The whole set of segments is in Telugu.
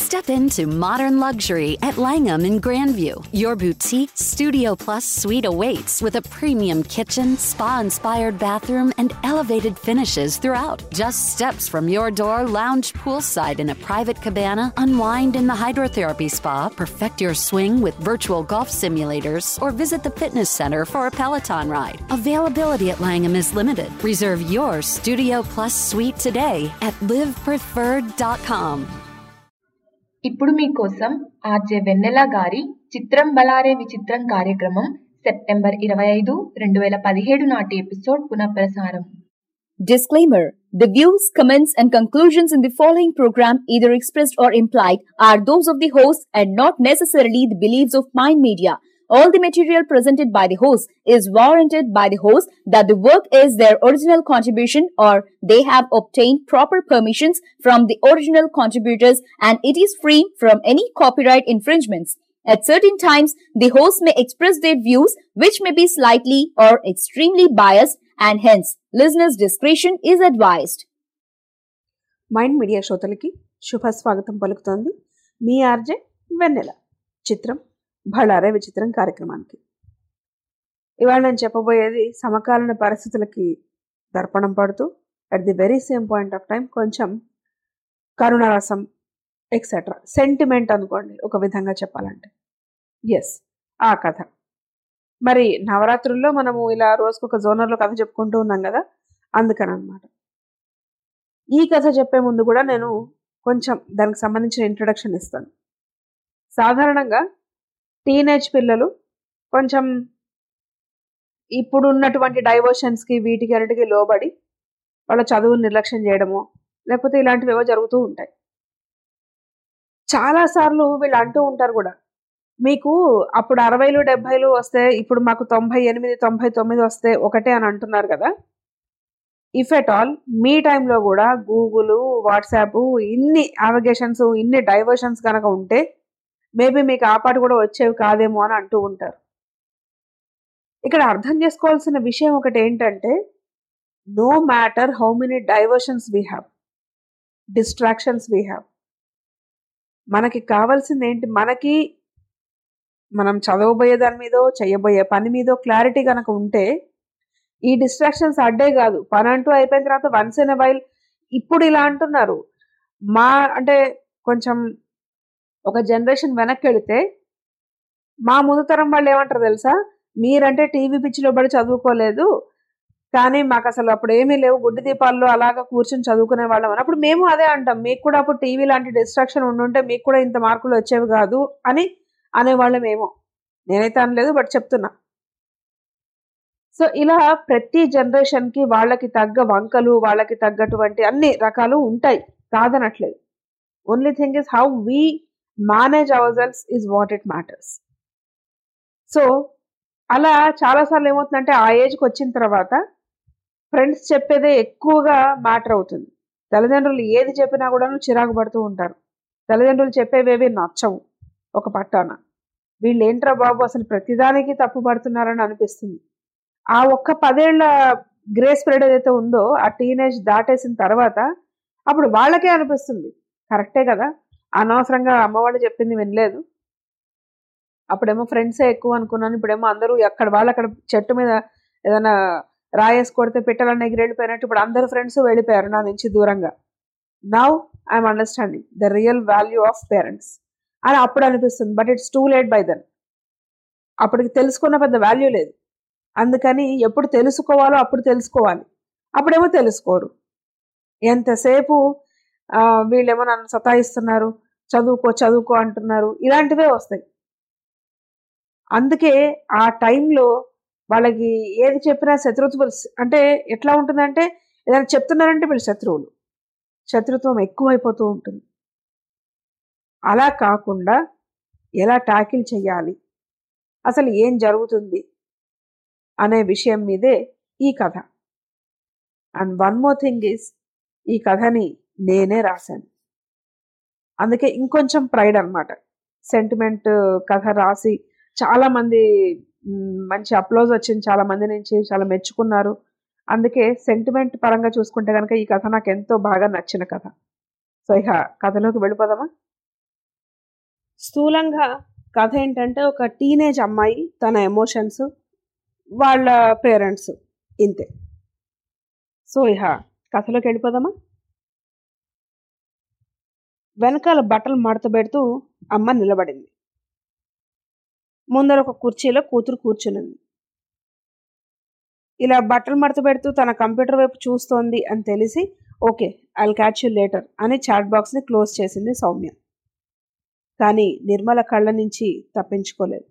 Step into modern luxury at Langham in Grandview. Your boutique Studio Plus suite awaits with a premium kitchen, spa inspired bathroom, and elevated finishes throughout. Just steps from your door, lounge poolside in a private cabana, unwind in the hydrotherapy spa, perfect your swing with virtual golf simulators, or visit the fitness center for a Peloton ride. Availability at Langham is limited. Reserve your Studio Plus suite today at livepreferred.com. ఇప్పుడు మీకోసం ఆర్జే వెన్నెల గారి చిత్రం బలారే విచిత్రం కార్యక్రమం సెప్టెంబర్ ఇరవై ఐదు రెండు వేల పదిహేడు నాటి ఎపిసోడ్ పునఃప్రసారం Disclaimer The views, comments, and conclusions in the following program, either expressed or implied, are those of the host and not necessarily the beliefs of Mind Media. All the material presented by the host is warranted by the host that the work is their original contribution or they have obtained proper permissions from the original contributors and it is free from any copyright infringements. At certain times, the host may express their views which may be slightly or extremely biased and hence listeners' discretion is advised. Mind media శ్రోతలకి శుభ స్వాగతం పలుకుతోంది మీ ఆర్జే వెన్నెల చిత్రం భళారే విచిత్రం కార్యక్రమానికి ఇవాళ నేను చెప్పబోయేది సమకాలీన పరిస్థితులకి దర్పణం పడుతూ at the very same point of time కొంచెం కరుణరసం ఎక్సెట్రా సెంటిమెంట్ అనుకోండి ఒక విధంగా చెప్పాలంటే ఎస్ ఆ కథ మరి నవరాత్రుల్లో మనము ఇలా రోజుకొక జోనర్లో కథ చెప్పుకుంటూ ఉన్నాం కదా అందుకని అనమాట ఈ కథ చెప్పే ముందు కూడా నేను కొంచెం దానికి సంబంధించిన ఇంట్రడక్షన్ ఇస్తాను సాధారణంగా టీనేజ్ పిల్లలు కొంచెం ఇప్పుడు ఉన్నటువంటి డైవర్షన్స్కి వీటికి అన్నిటికి లోబడి వాళ్ళ చదువుని నిర్లక్ష్యం చేయడము లేకపోతే ఇలాంటివి ఏవో జరుగుతూ ఉంటాయి చాలాసార్లు వీళ్ళు అంటూ ఉంటారు కూడా మీకు అప్పుడు అరవైలు డెబ్భైలు వస్తే ఇప్పుడు మాకు తొంభై ఎనిమిది తొంభై తొమ్మిది వస్తే ఒకటే అని అంటున్నారు కదా ఇఫ్ ఎట్ ఆల్ మీ టైంలో కూడా గూగుల్ వాట్సాప్ ఇన్ని అవిగేషన్స్ ఇన్ని డైవర్షన్స్ కనుక ఉంటే మేబీ మీకు ఆ పాట కూడా వచ్చేవి కాదేమో అని అంటూ ఉంటారు ఇక్కడ అర్థం చేసుకోవాల్సిన విషయం ఒకటి ఏంటంటే no matter how many diversions we have distractions we have మనకి కావాల్సింది ఏంటి మనకి మనం చదవబోయే దాని మీదో చేయబోయే పని మీదో క్లారిటీ కనుక ఉంటే ఈ డిస్ట్రాక్షన్స్ అడ్డే కాదు పని అంటూ అయిపోయిన తర్వాత వన్స్ ఇన్ వైల్ ఇప్పుడు ఇలా అంటున్నారు మా అంటే కొంచెం ఒక జనరేషన్ వెనక్కి వెళితే మా ముందు తరం వాళ్ళు ఏమంటారు తెలుసా మీరంటే టీవీ పిచ్చిలో పడి చదువుకోలేదు కానీ మాకు అసలు అప్పుడు ఏమీ లేవు గుడ్డి దీపాల్లో అలాగా కూర్చొని చదువుకునే వాళ్ళం అని అప్పుడు మేము అదే అంటాం మీకు కూడా అప్పుడు టీవీ లాంటి డిస్ట్రాక్షన్ ఉండుంటే మీకు కూడా ఇంత మార్కులు వచ్చేవి కాదు అని అనేవాళ్ళం ఏమో నేనైతే అనలేదు బట్ చెప్తున్నా సో ఇలా ప్రతి జనరేషన్కి వాళ్ళకి తగ్గ వంకలు వాళ్ళకి తగ్గటువంటి అన్ని రకాలు ఉంటాయి కాదనట్లేదు only thing is how we manage our selves is what it matters so అలా చాలాసార్లు ఏమవుతుందంటే ఆ ఏజ్కి వచ్చిన తర్వాత ఫ్రెండ్స్ చెప్పేదే ఎక్కువగా మ్యాటర్ అవుతుంది తల్లిదండ్రులు ఏది చెప్పినా కూడా చిరాకు పడుతూ ఉంటారు తల్లిదండ్రులు చెప్పేవేవి నచ్చవు ఒక పట్టాన వీళ్ళు ఏంట్రా బాబు అసలు ప్రతిదానికి తప్పు పడుతున్నారని అనిపిస్తుంది ఆ ఒక్క పదేళ్ల గ్రేస్ పీరియడ్ ఏదైతే ఉందో ఆ టీనేజ్ దాటేసిన తర్వాత అప్పుడు వాళ్ళకే అనిపిస్తుంది కరెక్టే కదా అనవసరంగా అమ్మవాళ్ళు చెప్పింది వినలేదు అప్పుడేమో ఫ్రెండ్సే ఎక్కువ అనుకున్నాను ఇప్పుడేమో అందరూ ఎక్కడ వాళ్ళు అక్కడ చెట్టు మీద ఏదైనా రాయేసి కొడితే పెట్టాలని ఎగిరెళ్ళిపోయినట్టు ఇప్పుడు అందరు ఫ్రెండ్స్ వెళ్ళిపోయారు నా నుంచి దూరంగా now I'm understanding the real value of parents అని అప్పుడు అనిపిస్తుంది but it's too late by then అప్పటికి తెలుసుకున్న పెద్ద వాల్యూ లేదు అందుకని ఎప్పుడు తెలుసుకోవాలో అప్పుడు తెలుసుకోవాలి అప్పుడేమో తెలుసుకోరు ఎంతసేపు వీళ్ళేమో నన్ను సతాయిస్తున్నారు చదువుకో చదువుకో అంటున్నారు ఇలాంటివే వస్తాయి అందుకే ఆ టైంలో వాళ్ళకి ఏది చెప్పినా శత్రుత్వ అంటే ఎట్లా ఉంటుందంటే ఏదైనా చెప్తున్నారంటే వీళ్ళు శత్రువులు శత్రుత్వం ఎక్కువైపోతూ ఉంటుంది అలా కాకుండా ఎలా ట్యాకిల్ చేయాలి అసలు ఏం జరుగుతుంది అనే విషయం మీదే ఈ కథ and one more thing is ఈ కథని నేనే రాశాను అందుకే ఇంకొంచెం ప్రైడ్ అనమాట సెంటిమెంట్ కథ రాసి చాలా మంది మంచి అప్లోజ్ వచ్చింది చాలా మంది నుంచి చాలా మెచ్చుకున్నారు అందుకే సెంటిమెంట్ పరంగా చూసుకుంటే కనుక ఈ కథ నాకు ఎంతో బాగా నచ్చిన కథ సో ఇక కథలోకి వెళ్ళిపోదామా స్థూలంగా కథ ఏంటంటే ఒక టీనేజ్ అమ్మాయి తన ఎమోషన్స్ వాళ్ళ పేరెంట్స్ ఇంతే సో ఇహ కథలోకి వెళ్ళిపోదామా వెనకాల బట్టలు మడత పెడుతూ అమ్మ నిలబడింది ముందర ఒక కుర్చీలో కూతురు కూర్చునింది ఇలా బట్టలు మడత పెడుతూ తన కంప్యూటర్ వైపు చూస్తోంది అని తెలిసి okay I'll catch you later అని చాట్ బాక్స్ని క్లోజ్ చేసింది సౌమ్య కానీ నిర్మల కళ్ళ నుంచి తప్పించుకోలేదు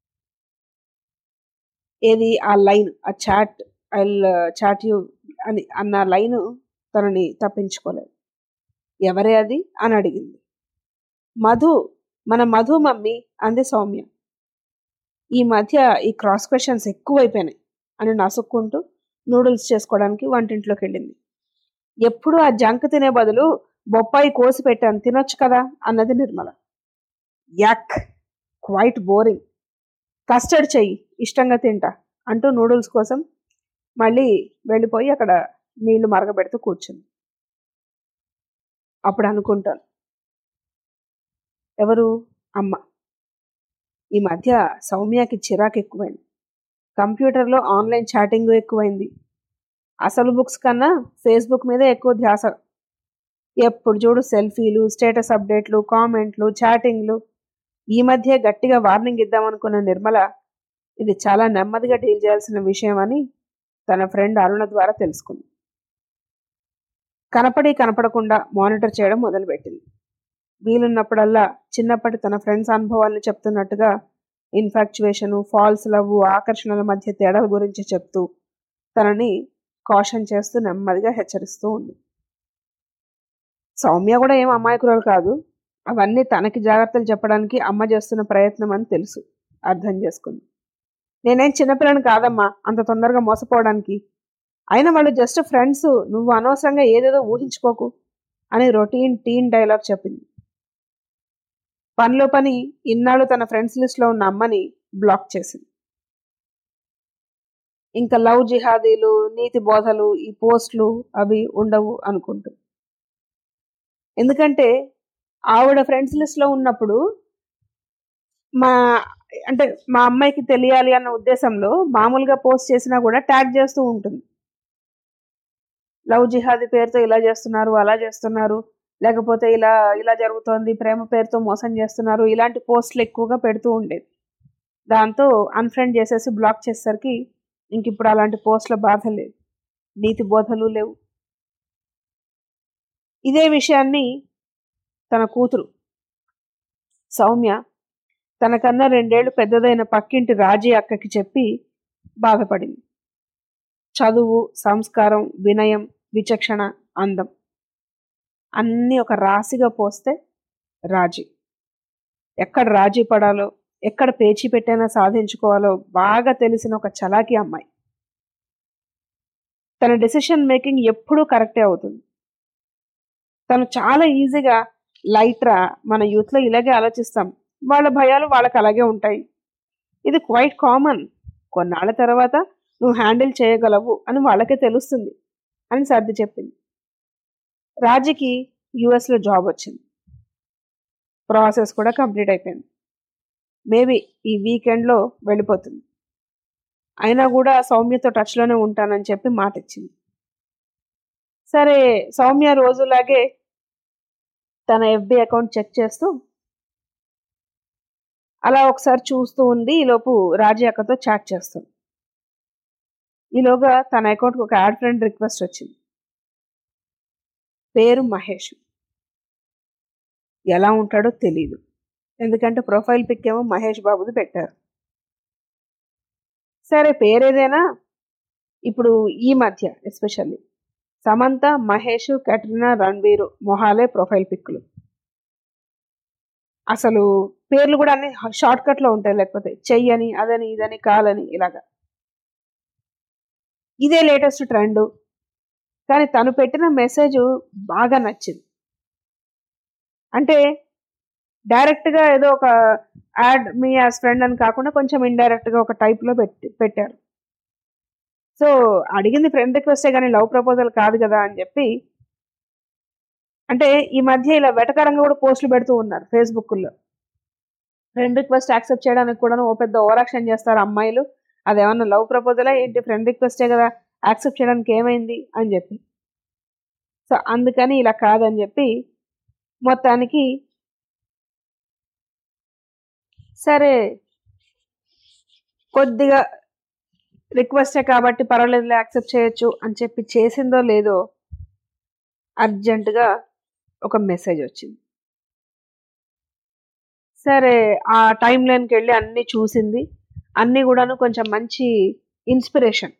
ఏది ఆ లైన్ ఆ చాట్ ఐ చాట్ యూ అని అన్న లైన్ తనని తప్పించుకోలేదు ఎవరే అది అని అడిగింది మధు మన మధు మమ్మీ అంది సౌమ్య ఈ మధ్య ఈ క్రాస్ క్వశ్చన్స్ ఎక్కువైపోయినాయి అని నసుక్కుంటూ నూడిల్స్ చేసుకోవడానికి వంటింట్లోకి వెళ్ళింది ఎప్పుడు ఆ జంక్ తినే బదులు బొప్పాయి కోసి పెట్టాను తినొచ్చు కదా అన్నది Nirmala yuck quite boring custard చెయ్యి ఇష్టంగా తింటా అంటూ నూడిల్స్ కోసం మళ్ళీ వెళ్ళిపోయి అక్కడ నీళ్లు మరగబెడుతూ కూర్చుంది అప్పుడు అనుకుంటాను ఎవరు అమ్మ ఈ మధ్య సౌమ్యకి చిరాకు ఎక్కువైంది కంప్యూటర్లో ఆన్లైన్ చాటింగ్ ఎక్కువైంది అసలు బుక్స్ కన్నా ఫేస్బుక్ మీద ఎక్కువ ధ్యాస ఎప్పుడు చూడు సెల్ఫీలు స్టేటస్ అప్డేట్లు కామెంట్లు చాటింగ్లు ఈ మధ్య గట్టిగా వార్నింగ్ ఇద్దామనుకున్న నిర్మల ఇది చాలా నెమ్మదిగా డీల్ చేయాల్సిన విషయం అని తన ఫ్రెండ్ అరుణ ద్వారా తెలుసుకుంది కనపడి కనపడకుండా మానిటర్ చేయడం మొదలుపెట్టింది వీలున్నప్పుడల్లా చిన్నప్పటి తన ఫ్రెండ్స్ అనుభవాలను చెప్తున్నట్టుగా ఇన్ఫాక్చువేషను ఫాల్స్ లవ్ ఆకర్షణల మధ్య తేడాల గురించి చెప్తూ తనని కాషన్ చేస్తూ నెమ్మదిగా హెచ్చరిస్తూ ఉంది సౌమ్య కూడా ఏం అమాయకురాలు కాదు అవన్నీ తనకి జాగ్రత్తలు చెప్పడానికి అమ్మ చేస్తున్న ప్రయత్నం అని తెలుసు అర్థం చేసుకుంది నేనేం చిన్నపిల్లని కాదమ్మా అంత తొందరగా మోసపోవడానికి అయినా వాళ్ళు జస్ట్ ఫ్రెండ్స్ నువ్వు అనవసరంగా ఏదేదో ఊహించుకోకు అని రొటీన్ టీన్ డైలాగ్ చెప్పింది పనిలో పని ఇన్నాళ్ళు తన ఫ్రెండ్స్ లిస్ట్లో ఉన్న అమ్మని బ్లాక్ చేసింది ఇంకా లవ్ జిహాదీలు నీతి బోధలు ఈ పోస్టులు అవి ఉండవు అనుకుంటూ ఎందుకంటే ఆవిడ ఫ్రెండ్స్ లిస్ట్లో ఉన్నప్పుడు మా అంటే మా అమ్మాయికి తెలియాలి అన్న ఉద్దేశంలో మామూలుగా పోస్ట్ చేసినా కూడా ట్యాగ్ చేస్తూ ఉంటుంది లవ్ జిహాదీ పేరుతో ఇలా చేస్తున్నారు అలా చేస్తున్నారు లేకపోతే ఇలా ఇలా జరుగుతోంది ప్రేమ పేరుతో మోసం చేస్తున్నారు ఇలాంటి పోస్టులు ఎక్కువగా పెడుతూ ఉండేది దాంతో అన్ఫ్రెండ్ చేసేసి బ్లాక్ చేసేసరికి ఇంక ఇప్పుడు అలాంటి పోస్టుల బాధ లేదు నీతి బోధలు లేవు ఇదే విషయాన్ని తన కూతురు సౌమ్య తనకన్నా రెండేళ్లు పెద్దదైన పక్కింటి రాజీ అక్కకి చెప్పి బాధపడింది చదువు సంస్కారం వినయం విచక్షణ అందం అన్నీ ఒక రాశిగా పోస్తే రాజీ ఎక్కడ రాజీ పడాలో ఎక్కడ పేచీ పెట్టైనా సాధించుకోవాలో బాగా తెలిసిన ఒక చలాకీ అమ్మాయి తన డెసిషన్ మేకింగ్ ఎప్పుడూ కరెక్టే అవుతుంది తను చాలా ఈజీగా లైట్రా మన యూత్లో ఇలాగే ఆలోచిస్తాం వాళ్ళ భయాలు వాళ్ళకి అలాగే ఉంటాయి ఇది క్వైట్ కామన్ కొన్నాళ్ళ తర్వాత నువ్వు హ్యాండిల్ చేయగలవు అని వాళ్ళకే తెలుస్తుంది అని సర్ది చెప్పింది రాజీకి యుఎస్లో జాబ్ వచ్చింది ప్రాసెస్ కూడా కంప్లీట్ అయిపోయింది మేబీ ఈ వీకెండ్లో వెళ్ళిపోతుంది అయినా కూడా సౌమ్యతో టచ్లోనే ఉంటానని చెప్పి మాట ఇచ్చింది సరే సౌమ్య రోజులాగే తన ఎఫ్బి అకౌంట్ చెక్ చేస్తూ అలా ఒకసారి చూస్తూ ఉంది ఈలోపు రాజీ అక్కతో చాట్ చేస్తుంది ఈలోగా తన అకౌంట్కి ఒక యాడ్ ఫ్రెండ్ రిక్వెస్ట్ వచ్చింది పేరు మహేష్ ఎలా ఉంటాడో తెలీదు ఎందుకంటే ప్రొఫైల్ పిక్ ఏమో మహేష్ బాబుది పెట్టారు సరే పేరేదైనా ఇప్పుడు ఈ మధ్య ఎస్పెషల్లీ సమంత మహేష్ కట్రినా రణ్వీర్ మొహాలే ప్రొఫైల్ పిక్లు అసలు పేర్లు కూడా అన్ని షార్ట్ కట్లో ఉంటాయి లేకపోతే చెయ్యని అదని ఇదని కాలని ఇలాగా ఇదే లేటెస్ట్ ట్రెండ్ కానీ తను పెట్టిన మెసేజ్ బాగా నచ్చింది అంటే డైరెక్ట్గా ఏదో ఒక యాడ్ మీ యాజ్ ఫ్రెండ్ అని కాకుండా కొంచెం ఇండైరెక్ట్గా ఒక టైప్లో పెట్టి పెట్టారు సో అడిగింది ఫ్రెండ్ రిక్వెస్టే కానీ లవ్ ప్రపోజల్ కాదు కదా అని చెప్పి అంటే ఈ మధ్య ఇలా వెటకరంగా కూడా పోస్టులు పెడుతూ ఉన్నారు ఫేస్బుక్లో ఫ్రెండ్ రిక్వెస్ట్ యాక్సెప్ట్ చేయడానికి కూడా ఓ పెద్ద ఓవరాక్షన్ చేస్తారు అమ్మాయిలు అదేమన్నా లవ్ ప్రపోజలా ఏంటి ఫ్రెండ్ రిక్వెస్టే కదా యాక్సెప్ట్ చేయడానికి ఏమైంది అని చెప్పి సో అందుకని ఇలా కాదని చెప్పి మొత్తానికి సరే కొద్దిగా రిక్వెస్టే కాబట్టి పర్వాలేదు యాక్సెప్ట్ చేయొచ్చు అని చెప్పి చేసిందో లేదో అర్జెంటుగా ఒక మెసేజ్ వచ్చింది సరే ఆ టైం లైన్కి వెళ్ళి అన్నీ చూసింది అన్నీ కూడాను కొంచెం మంచి ఇన్స్పిరేషన్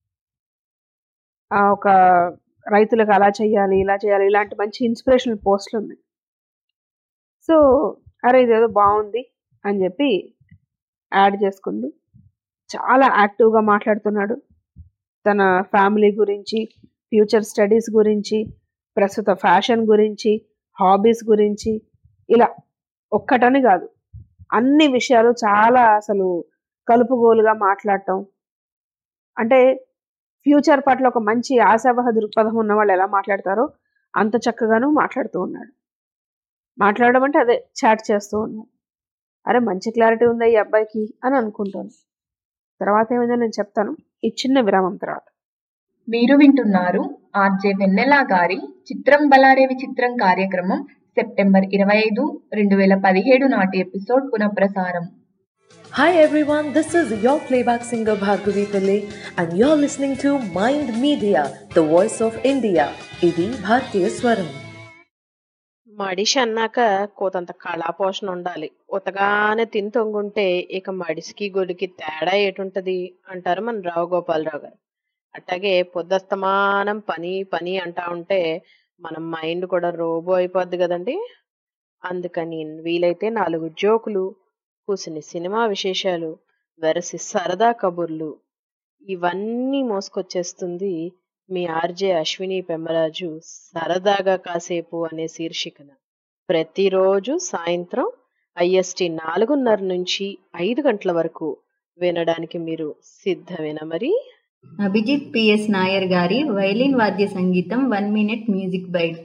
ఒక రైతులకు అలా చేయాలి ఇలా చేయాలి ఇలాంటి మంచి ఇన్స్పిరేషనల్ పోస్టులు ఉన్నాయి సో అరే ఇదేదో బాగుంది అని చెప్పి యాడ్ చేసుకుంది చాలా యాక్టివ్గా మాట్లాడుతున్నాడు తన ఫ్యామిలీ గురించి ఫ్యూచర్ స్టడీస్ గురించి ప్రస్తుత ఫ్యాషన్ గురించి హాబీస్ గురించి ఇలా ఒక్కటని కాదు అన్ని విషయాలు చాలా అసలు కలుపుగోలుగా మాట్లాడటం అంటే ఫ్యూచర్ పట్ల ఒక మంచి ఆశావహ దృక్పథం ఉన్న వాళ్ళు ఎలా మాట్లాడతారో అంత చక్కగాను మాట్లాడుతూ ఉన్నాడు మాట్లాడడం అంటే అదే చాట్ చేస్తూ ఉన్నాడు అరే మంచి క్లారిటీ ఉందా ఈ అబ్బాయికి అని అనుకుంటాను తర్వాత ఏమైందో నేను చెప్తాను ఈ చిన్న విరామం తర్వాత మీరు వింటున్నారు ఆర్జే వెన్నెల గారి చిత్రం బలారే విచిత్రం కార్యక్రమం సెప్టెంబర్ ఇరవై ఐదు రెండు వేల పదిహేడు నాటి ఎపిసోడ్ పునఃప్రసారం Hi everyone, this is your playback singer Bhargavi Pillai and you're listening to Mind Media, the voice of India. ఇది భారతీయ స్వరం మడిషి అన్నాక కోతంత కళాపోషణ ఉండాలి ఉతగానే తిని తొంగుంటే ఇక మడిసికి గొడికి తేడా ఏటుంటది అంటారు మన రావు గోపాలరావు గారు అట్లాగే పొద్దస్తమానం పని పని అంటా ఉంటే మన మైండ్ కూడా రోబో అయిపోద్ది కదండి అందుకని వీలైతే నాలుగు జోకులు కూసిని సినిమా విశేషాలు వెరసి సరదా కబుర్లు ఇవన్నీ మోసుకొచ్చేస్తుంది మీ ఆర్జే అశ్విని పెమ్మరాజు సరదాగా కాసేపు అనే శీర్షికన ప్రతిరోజు సాయంత్రం ఐఎస్టి నాలుగున్నర నుంచి ఐదు గంటల వరకు వినడానికి మీరు సిద్ధమేనా మరి అభిజిత్ పిఎస్ నాయర్ గారి వైలిన్ వాద్య సంగీతం one minute music bite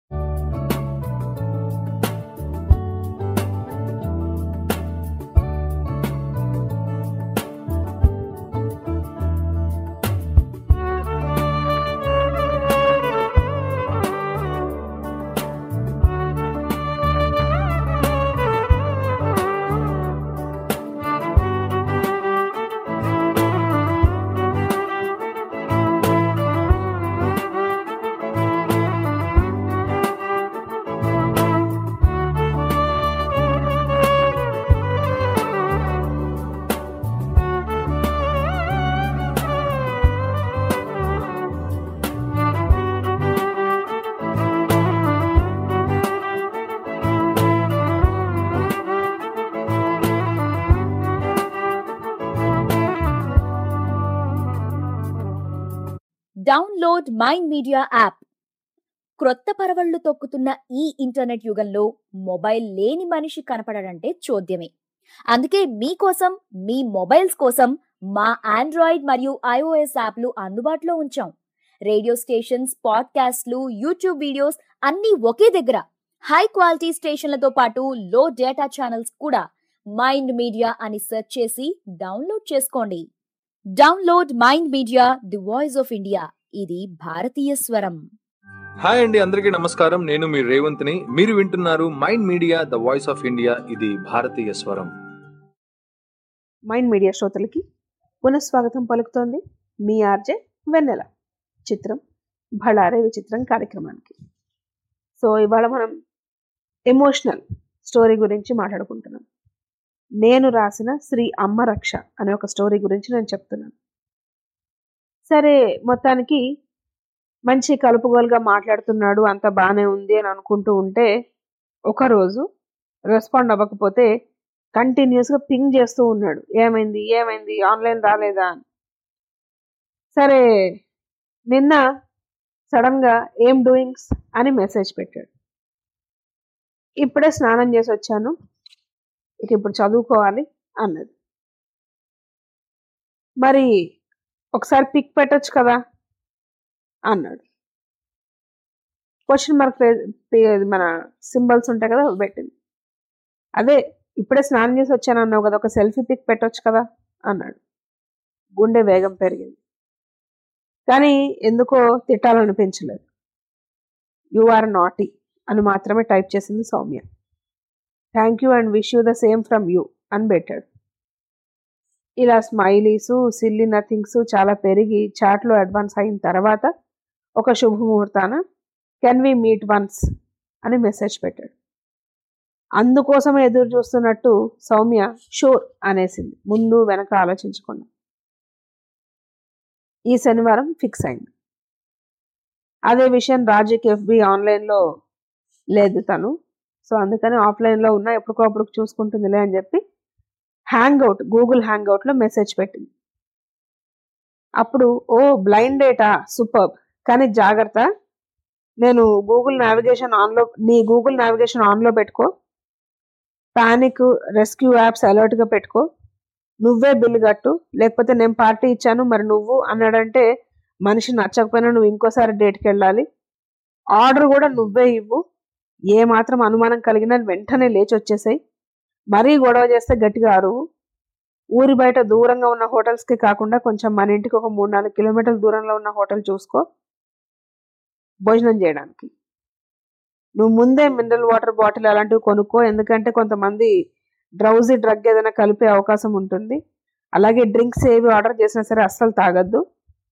download Mind Media app క్రొత్త పరవళ్లు తొక్కుతున్న ఈ ఇంటర్నెట్ యుగంలో మొబైల్ లేని మనిషి కనపడడంటే చూద్యమే అందుకే మీకోసం మీ మొబైల్స్ కోసం మా ఆండ్రాయిడ్ మరియు ఐఓఎస్ యాప్లు అందుబాటులో ఉంచాం రేడియో స్టేషన్స్ పాడ్కాస్ట్లు యూట్యూబ్ వీడియోస్ అన్నీ ఒకే దగ్గర హై క్వాలిటీ స్టేషన్లతో పాటు లో డేటా ఛానల్స్ కూడా మైండ్ మీడియా అని సెర్చ్ చేసి డౌన్లోడ్ చేసుకోండి download Mind Media the voice of India ఇది భారతీయ స్వరం హాయ్ అండి అందరికీ నమస్కారం నేను మీ రేవంత్ని మీరు వింటున్నారు Mind Media the voice of India ఇది భారతీయ స్వరం మైండ్ మీడియా శ్రోతలకి పునఃస్వాగతం పలుకుతోంది మీ ఆర్జే వెన్నెల చిత్రం భళారే విచిత్రం కార్యక్రమానికి సో ఇవాళ మనం ఎమోషనల్ స్టోరీ గురించి మాట్లాడుకుంటున్నాం నేను రాసిన శ్రీ అమ్మ రక్ష అనే ఒక స్టోరీ గురించి నేను చెప్తున్నాను సరే మొత్తానికి మంచి కలుపుగోలుగా మాట్లాడుతున్నాడు అంత బాగానే ఉంది అని అనుకుంటూ ఉంటే ఒకరోజు రెస్పాండ్ అవ్వకపోతే కంటిన్యూస్గా పింగ్ చేస్తూ ఉన్నాడు ఏమైంది ఏమైంది ఆన్లైన్ రాలేదా అని సరే నిన్న సడన్గా ఏం డూయింగ్స్ అని మెసేజ్ పెట్టాడు ఇప్పుడే స్నానం చేసి వచ్చాను ఇక ఇప్పుడు చదువుకోవాలి అన్నది మరి ఒకసారి పిక్ పెట్టొచ్చు కదా అన్నాడు క్వశ్చన్ మార్క్ మన సింబల్స్ ఉంటాయి కదా అవి పెట్టింది అదే ఇప్పుడే స్నానం చేసి వచ్చాను అన్నావు కదా ఒక సెల్ఫీ పిక్ పెట్టొచ్చు కదా అన్నాడు గుండె వేగం పెరిగింది కానీ ఎందుకో తిట్టాలనిపించలేదు యు ఆర్ నాటీ అని మాత్రమే టైప్ చేసింది Soumya thank you and wish you the same from you అని పెట్టాడు ఇలా స్మైలీస్ సిల్లీ నథింగ్స్ చాలా పెరిగి చాట్లో అడ్వాన్స్ అయిన తర్వాత ఒక శుభముహూర్తాన కెన్ వి మీట్ వన్స్ అని మెసేజ్ పెట్టాడు అందుకోసం ఎదురు చూస్తున్నట్టు సౌమ్య షూర్ అనేసింది ముందు వెనక ఆలోచించకుండా ఈ శనివారం ఫిక్స్ అయింది అదే విషయం రాజుకి ఎఫ్బి ఆన్లైన్లో లేదు తను సో అందుకని ఆఫ్లైన్లో ఉన్న ఎప్పటికో అప్పుడు చూసుకుంటుందిలే అని చెప్పి హ్యాంగ్ అవుట్ గూగుల్ హ్యాంగ్ అవుట్లో మెసేజ్ పెట్టింది అప్పుడు ఓ బ్లైండ్ డేటా సూపర్ కానీ జాగ్రత్త నేను గూగుల్ నావిగేషన్ ఆన్లో నీ గూగుల్ నావిగేషన్ ఆన్లో పెట్టుకో పానిక్ రెస్క్యూ యాప్స్ అలర్ట్గా పెట్టుకో నువ్వే బిల్లు కట్టు లేకపోతే నేను పార్టీ ఇచ్చాను మరి నువ్వు అన్నాడంటే మనిషి నచ్చకపోయినా నువ్వు ఇంకోసారి డేట్కి వెళ్ళాలి ఆర్డర్ కూడా నువ్వే ఇవ్వు ఏ మాత్రం అనుమానం కలిగినా వెంటనే లేచి వచ్చేసాయి మరీ గొడవ చేస్తే గట్టిగా అరువు ఊరి బయట దూరంగా ఉన్న హోటల్స్కి కాకుండా కొంచెం మన ఇంటికి ఒక మూడు నాలుగు కిలోమీటర్ల దూరంలో ఉన్న హోటల్ చూసుకో భోజనం చేయడానికి నువ్వు ముందే మినరల్ వాటర్ బాటిల్ అలాంటివి కొనుక్కో ఎందుకంటే కొంతమంది డ్రౌజీ డ్రగ్ ఏదైనా కలిపే అవకాశం ఉంటుంది అలాగే డ్రింక్స్ ఏవి ఆర్డర్ చేసినా సరే అస్సలు తాగద్దు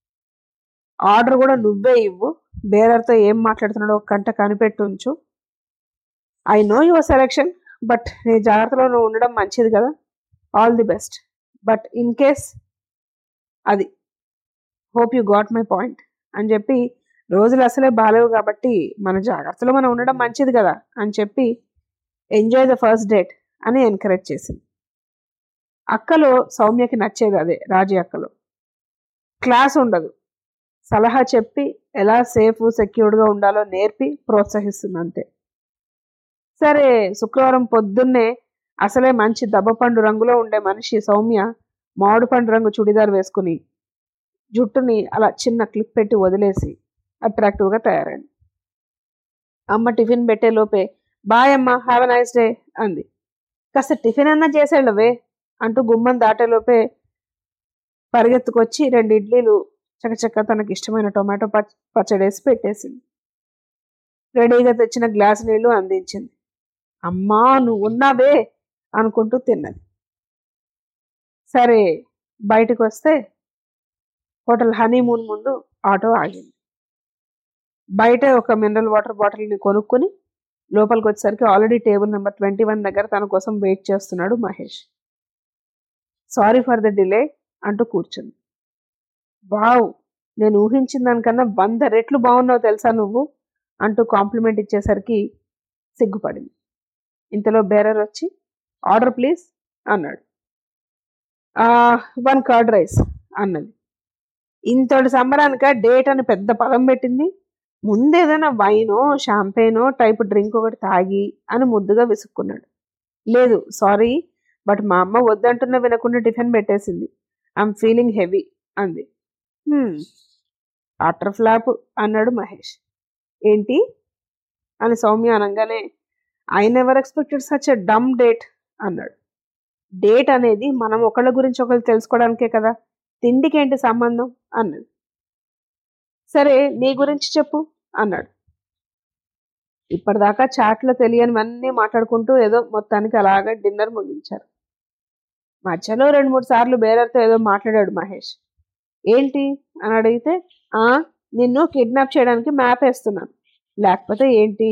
ఆర్డర్ కూడా నువ్వే ఇవ్వు బేరర్తో ఏం మాట్లాడుతున్నాడో ఒక గంట కనిపెట్టి ఉంచు I know your selection but నీ జాగ్రత్తలో నువ్వు ఉండడం మంచిది కదా all the best but in case అది hope you got my point అని చెప్పి రోజులు అసలే బాలేవు కాబట్టి మన జాగ్రత్తలో మనం ఉండడం మంచిది కదా అని చెప్పి ఎంజాయ్ ద ఫస్ట్ డేట్ అని ఎంకరేజ్ చేసింది అక్కలో సౌమ్యకి నచ్చేది అదే రాజీ అక్కలో క్లాస్ ఉండదు సలహా చెప్పి ఎలా సేఫ్ సెక్యూర్డ్గా ఉండాలో నేర్పి ప్రోత్సహిస్తుంది అంతే సరే శుక్రవారం పొద్దున్నే అసలే మంచి దబ్బపండు రంగులో ఉండే మనిషి సౌమ్య మామిడి పండు రంగు చుడిదార్ వేసుకుని జుట్టుని అలా చిన్న క్లిప్ పెట్టి వదిలేసి అట్రాక్టివ్గా తయారైంది అమ్మ టిఫిన్ పెట్టే లోపే బాయ్ అమ్మ హ్యావ్ ఎ నైస్ డే అంది కాస్త టిఫిన్ అన్నా చేసేళ్ళవే అంటూ గుమ్మం దాటేలోపే పరిగెత్తుకొచ్చి రెండు ఇడ్లీలు చకచక్క తనకి ఇష్టమైన టొమాటో పచ్ పచ్చడేసి పెట్టేసింది రెడీగా తెచ్చిన గ్లాస్ నీళ్లు అందించింది అమ్మా నువ్వు ఉన్నావే అనుకుంటూ తిన్నది సరే బయటకు వస్తే హోటల్ హనీమూన్ ముందు ఆటో ఆగింది బయట ఒక మినరల్ వాటర్ బాటిల్ని కొనుక్కొని లోపలికి వచ్చేసరికి already table number twenty one దగ్గర తన కోసం వెయిట్ చేస్తున్నాడు Mahesh sorry for the delay అంటూ కూర్చుంది వావ్ నేను ఊహించిన దానికన్నా వంద రెట్లు బాగున్నావు తెలుసా నువ్వు అంటూ కాంప్లిమెంట్ ఇచ్చేసరికి సిగ్గుపడింది ఇంతలో బేరర్ వచ్చి ఆర్డర్ ప్లీజ్ అన్నాడు వన్ కర్డ్ రైస్ అన్నది ఇంతటి సంబరానిక డేట్ అని పెద్ద పదం పెట్టింది ముందేదైనా వైనో షాంపేనో టైప్ డ్రింక్ ఒకటి తాగి అని ముద్దుగా విసుక్కున్నాడు లేదు సారీ బట్ మా అమ్మ వద్దంటున్న వినకుండా టిఫిన్ పెట్టేసింది ఐఎమ్ ఫీలింగ్ హెవీ అంది ఆటర్ ఫ్లాప్ అన్నాడు మహేష్ ఏంటి అని సౌమ్య అనగానే I never expected such a dumb date అన్నాడు డేట్ అనేది మనం ఒకళ్ళ గురించి ఒకళ్ళు తెలుసుకోవడానికే కదా తిండికి ఏంటి సంబంధం అన్నది సరే నీ గురించి చెప్పు అన్నాడు ఇప్పటిదాకా చాట్లో తెలియనివన్నీ మాట్లాడుకుంటూ ఏదో మొత్తానికి అలాగా డిన్నర్ ముగించారు మధ్యలో రెండు మూడు సార్లు బేరర్తో ఏదో మాట్లాడాడు మహేష్ ఏంటి అని అడిగితే ఆ నిన్ను కిడ్నాప్ చేయడానికి మ్యాప్ వేస్తున్నాను లేకపోతే ఏంటి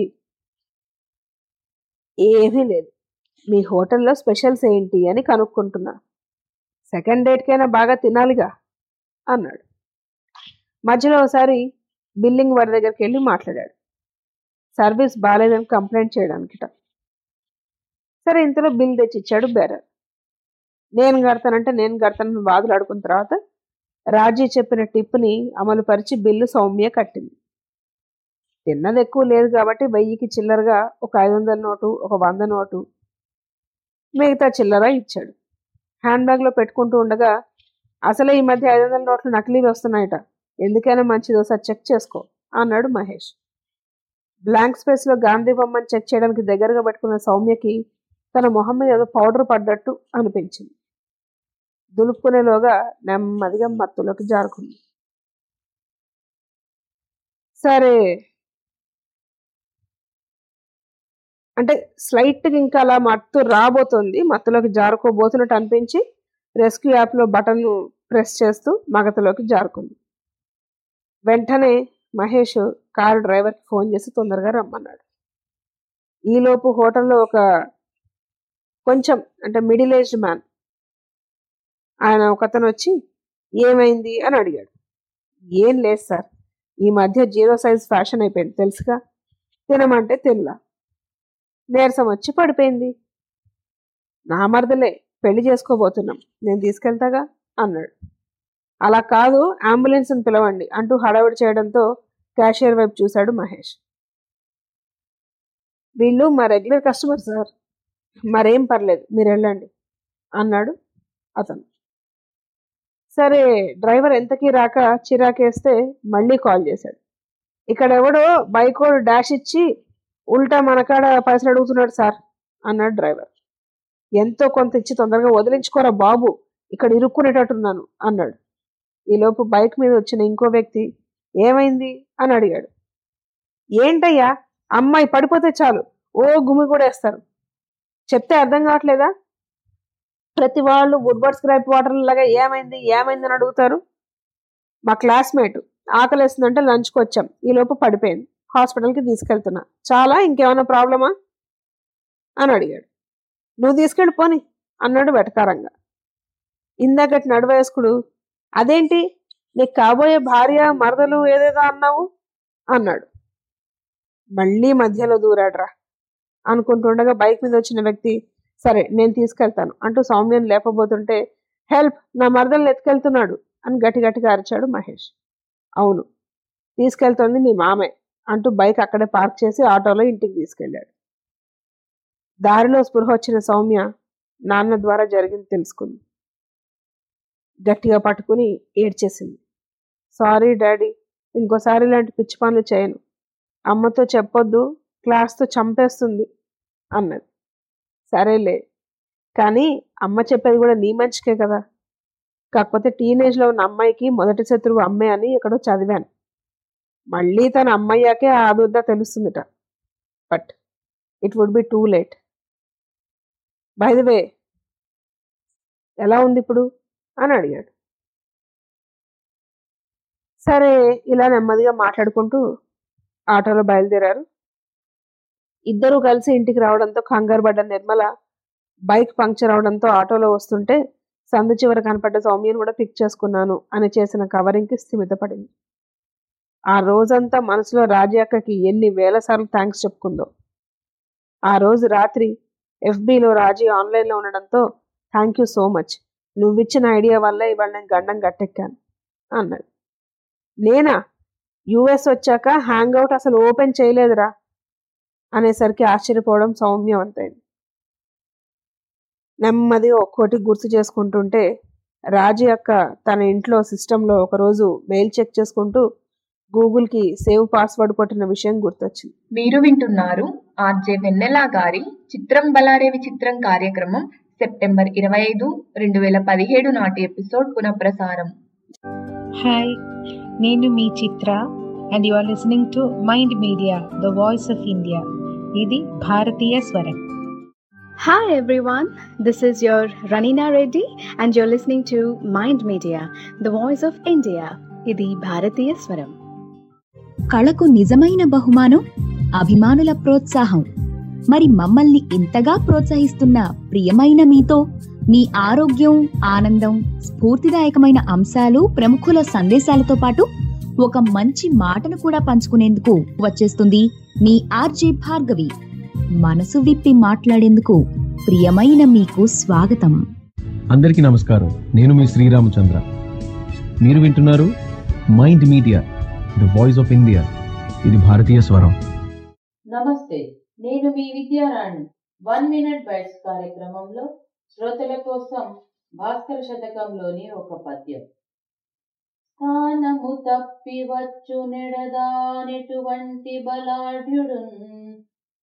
ఏమీ లేదు మీ హోటల్లో స్పెషల్స్ ఏంటి అని కనుక్కుంటున్నా సెకండ్ డేట్కైనా బాగా తినాలిగా అన్నాడు మధ్యలో ఒకసారి బిల్లింగ్ వారి దగ్గరికి వెళ్ళి మాట్లాడాడు సర్వీస్ బాగాలేదని కంప్లైంట్ చేయడానికిట సరే ఇంతలో బిల్ తెచ్చి ఇచ్చాడు బేరర్ నేను కడతానంటే నేను కడతానని వాదులు ఆడుకున్న తర్వాత రాజీ చెప్పిన టిప్ని అమలు పరిచి బిల్లు సౌమ్య కట్టింది తిన్నది ఎక్కువ లేదు కాబట్టి వెయ్యికి చిల్లరగా ఒక ఐదు వందల నోటు ఒక వంద నోటు మిగతా చిల్లర ఇచ్చాడు హ్యాండ్ బ్యాగ్లో పెట్టుకుంటూ ఉండగా అసలే ఈ మధ్య ఐదు వందల నోట్లు నకిలీవి వస్తున్నాయట ఎందుకైనా మంచిది ఒకసారి చెక్ చేసుకో అన్నాడు మహేష్ బ్లాంక్ స్పేస్లో గాంధీ బొమ్మని చెక్ చేయడానికి దగ్గరగా పెట్టుకున్న సౌమ్యకి తన మొహం మీద ఏదో పౌడర్ పడ్డట్టు అనిపించింది దులుపుకునేలోగా నెమ్మదిగా మత్తులోకి జారుకుంది సరే అంటే స్లైట్గా ఇంకా అలా మత్తు రాబోతుంది మత్తులోకి జారుకోబోతున్నట్టు అనిపించి రెస్క్యూ యాప్లో బటన్ ప్రెస్ చేస్తూ మగతలోకి జారుకుంది వెంటనే మహేష్ కారు డ్రైవర్కి ఫోన్ చేసి తొందరగా రమ్మన్నాడు ఈలోపు హోటల్లో ఒక కొంచెం అంటే మిడిల్ ఏజ్డ్ మ్యాన్ ఆయన ఒకతను వచ్చి ఏమైంది అని అడిగాడు ఏం లేదు సార్ ఈ మధ్య జీరో సైజ్ ఫ్యాషన్ అయిపోయింది తెలుసుగా తినమంటే తినలా నీరసం వచ్చి పడిపోయింది నా మరదలే పెళ్లి చేసుకోబోతున్నాం నేను తీసుకెళ్తాగా అన్నాడు అలా కాదు అంబులెన్స్ని పిలవండి అంటూ హడావిడి చేయడంతో క్యాషియర్ వైపు చూశాడు మహేష్ వీళ్ళు మా రెగ్యులర్ కస్టమర్ సార్ మరేం పర్లేదు మీరు వెళ్ళండి అన్నాడు అతను సరే డ్రైవర్ ఎంతకీ రాక చిరాకేస్తే మళ్ళీ కాల్ చేశాడు ఇక్కడ ఎవడో బైక్ డాష్ ఇచ్చి ఉల్టా మనకాడ పైసలు అడుగుతున్నాడు సార్ అన్నాడు డ్రైవర్ ఎంతో కొంత ఇచ్చి తొందరగా వదిలించుకోరా బాబు ఇక్కడ ఇరుక్కునేటట్టున్నాను అన్నాడు ఈలోపు బైక్ మీద వచ్చిన ఇంకో వ్యక్తి ఏమైంది అని అడిగాడు ఏంటయ్యా అమ్మాయి పడిపోతే చాలు ఓ గుమి కూడా వేస్తారు చెప్తే అర్థం కావట్లేదా ప్రతి వాళ్ళు వుడ్బర్డ్ స్క్రాప్ వాటర్ లాగా ఏమైంది ఏమైంది అని అడుగుతారు మా క్లాస్మేట్ ఆకలేస్తుందంటే లంచ్కి వచ్చాం ఈ లోపు పడిపోయింది హాస్పిటల్కి తీసుకెళ్తున్నా చాలా ఇంకేమైనా ప్రాబ్లమా అని అడిగాడు నువ్వు తీసుకెళ్ళి పోని అన్నాడు వెటకారంగా ఇందాకటి నడవయస్కుడు అదేంటి నీకు కాబోయే భార్య మరదలు ఏదేదో అన్నావు అన్నాడు మళ్ళీ మధ్యలో దూరాడ్రా అనుకుంటుండగా బైక్ మీద వచ్చిన వ్యక్తి సరే నేను తీసుకెళ్తాను అంటూ సౌమ్యను లేపబోతుంటే హెల్ప్ నా మరదల్ని ఎత్తుకెళ్తున్నాడు అని గట్టి గట్టిగా అరిచాడు మహేష్ అవును తీసుకెళ్తోంది మీ మామే అంటూ బైక్ అక్కడే పార్క్ చేసి ఆటోలో ఇంటికి తీసుకెళ్ళాడు దారిలో స్పృహ వచ్చిన సౌమ్య నాన్న ద్వారా జరిగింది తెలుసుకుంది గట్టిగా పట్టుకుని ఏడ్చేసింది సారీ డాడీ ఇంకోసారి ఇలాంటి పిచ్చి పనులు చేయను అమ్మతో చెప్పొద్దు క్లాస్తో చంపేస్తుంది అన్నది సరేలే కానీ అమ్మ చెప్పేది కూడా నీ మంచికే కదా కాకపోతే టీనేజ్లో ఉన్న అమ్మాయికి మొదటి శత్రువు అమ్మే అని ఎక్కడో చదివాను మళ్ళీ తన అమ్మయ్యాకే ఆ ఆదుద్దా తెలుస్తుందిట but it would be too late by the way ఎలా ఉంది ఇప్పుడు అని అడిగాడు సరే ఇలా నెమ్మదిగా మాట్లాడుకుంటూ ఆటోలో బయలుదేరారు ఇద్దరూ కలిసి ఇంటికి రావడంతో కంగారు పడ్డ నిర్మల బైక్ పంక్చర్ అవడంతో ఆటోలో వస్తుంటే సందు చివర కనపడ్డ సౌమ్యను కూడా పిక్ చేసుకున్నాను అని చేసిన కవరింగ్కి స్థిమితపడింది ఆ రోజంతా మనసులో రాజీ అక్కకి ఎన్ని వేల సార్లు థ్యాంక్స్ చెప్పుకుందో ఆ రోజు రాత్రి ఎఫ్బీలో రాజీ ఆన్లైన్లో ఉండడంతో థ్యాంక్ యూ సో మచ్ నువ్విచ్చిన ఐడియా వల్ల ఇవాళ నేను గండం గట్టెక్కాను అన్నది నేనా యుఎస్ వచ్చాక హ్యాంగ్ అవుట్ అసలు ఓపెన్ చేయలేదురా అనేసరికి ఆశ్చర్యపోవడం సౌమ్యవంతైంది నెమ్మదిగా ఒక్కోటి గుర్తు చేసుకుంటుంటే రాజీ అక్క తన ఇంట్లో సిస్టంలో ఒకరోజు మెయిల్ చెక్ చేసుకుంటూ గూగుల్కి సేవ్ పాస్వర్డ్ కొట్టిన విషయం గుర్తొచ్చింది మీరు వింటున్నారు ఆర్జే వెన్నెల గారి చిత్రం బలారే విచిత్రం కార్యక్రమం సెప్టెంబర్ ఇరవై ఐదు రెండు వేల పదిహేడు నాటి ఎపిసోడ్ పునఃప్రసారం హాయ్ నేను మీ Chitra and you are listening to Mind Media the voice of India ఇది భారతీయ స్వరం Hi everyone, this is your Ranina Reddy and you're listening to Mind Media, the voice of India. ఇది భారతీయ స్వరం కళకు నిజమైన బహుమానం అభిమానుల ప్రోత్సాహం మరి మమ్మల్ని ఇంతగా ప్రోత్సహిస్తున్న ప్రియమైన మీతో మీ ఆరోగ్యం ఆనందం స్ఫూర్తిదాయకమైన అంశాలు ప్రముఖుల సందేశాలతో పాటు ఒక మంచి మాటను కూడా పంచుకునేందుకు వచ్చేస్తుంది మీ ఆర్జే భార్గవి మనసు విప్పి మాట్లాడేందుకు ప్రియమైన మీకు స్వాగతం అందరికీ నమస్కారం నేను మీ శ్రీరామచంద్ర మీరు వింటున్నారు Mind Media the voice of India ఇది భారతీయ స్వరం నమస్తే నేను మీ విద్యారాణి వన్ మినిట్ బైట్స్ కార్యక్రమంలో శ్రోతల కోసం భాస్కర శతకంలోని ఒక పద్యం స్థానము తప్పి వచ్చు నెడదానెటువంటి బలాఢ్యుడున్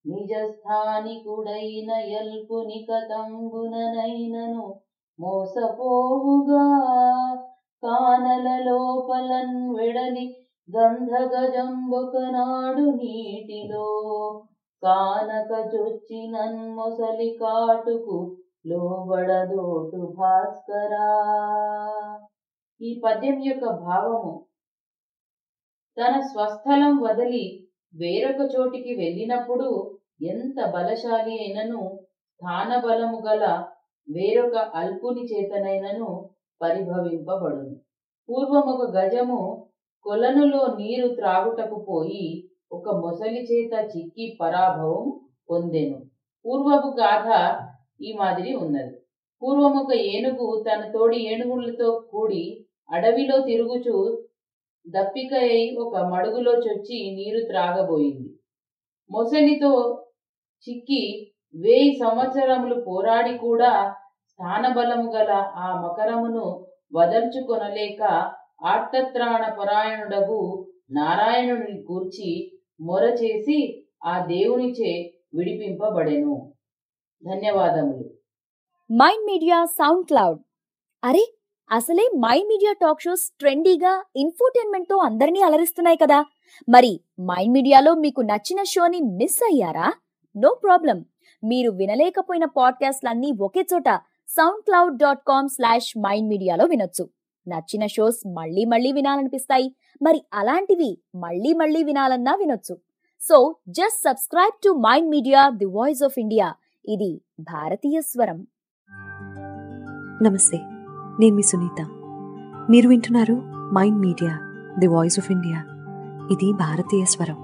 నిజస్థానికుడైన ఎల్పుని కతంబుననైనను మోసపోవుగా కానల లోపలన్ వెడలి గంధగజంబొకనాడు నీటిలో కానక చొచ్చినన్ మొసలి కాటుకు లోబడదోటు భాస్కరా ఈ పద్యం యొక్క భావము తన స్వస్థలం వదిలి వేరొక చోటికి వెళ్ళినప్పుడు ఎంత బలశాలి అయినను స్థానబలము గల వేరొక అల్పుని చేతనైనను పరిభవింపబడును పూర్వం ఒక గజము కొలనులో నీరు త్రాగుటకు పోయి ఒక మొసలి చేత చిక్కి పరాభవం పొందెను పూర్వపు గాథ ఈ మాదిరి ఉన్నది పూర్వం ఒక ఏనుగు తన తోడి ఏనుగులతో కూడి అడవిలో తిరుగుచూ దప్పిక అయి ఒక మడుగులో చొచ్చి నీరు త్రాగబోయింది మొసలితో చిక్కి వేయి సంవత్సరములు పోరాడి కూడా స్థానబలము గల ఆ మకరమును వదల్చుకొనలేక ఆర్తత్రాణ పరాయణుడగు నారాయణుని కూర్చి మొర చేసి ఆ దేవునిచే విడిపింపబడెను ధన్యవాదములు మైండ్ మీడియా సౌండ్ క్లౌడ్ అరే అసలే మైండ్ మీడియా టాక్ షోస్ ట్రెండీగా ఇన్ఫోటైన్మెంట్ తో అందరినీ అలరిస్తున్నాయి కదా మరి మైండ్ మీడియాలో మీకు నచ్చిన షోని మిస్ అయ్యారా నో ప్రాబ్లం మీరు వినలేకపోయిన పాడ్కాస్ట్లన్నీ ఒకే చోట SoundCloud dot com slash Mind మీడియాలో వినొచ్చు నచ్చిన షోస్ మళ్ళీ మళ్ళీ వినాలనిపిస్తాయి మరి అలాంటివి మళ్ళీ మళ్ళీ వినాలన్నా వినొచ్చు so just subscribe to Mind Media the voice of India ఇది భారతీయ స్వరం నమస్తే నేను మీ సునీత మీరు వింటున్నారు Mind Media the voice of India ఇది భారతీయ స్వరం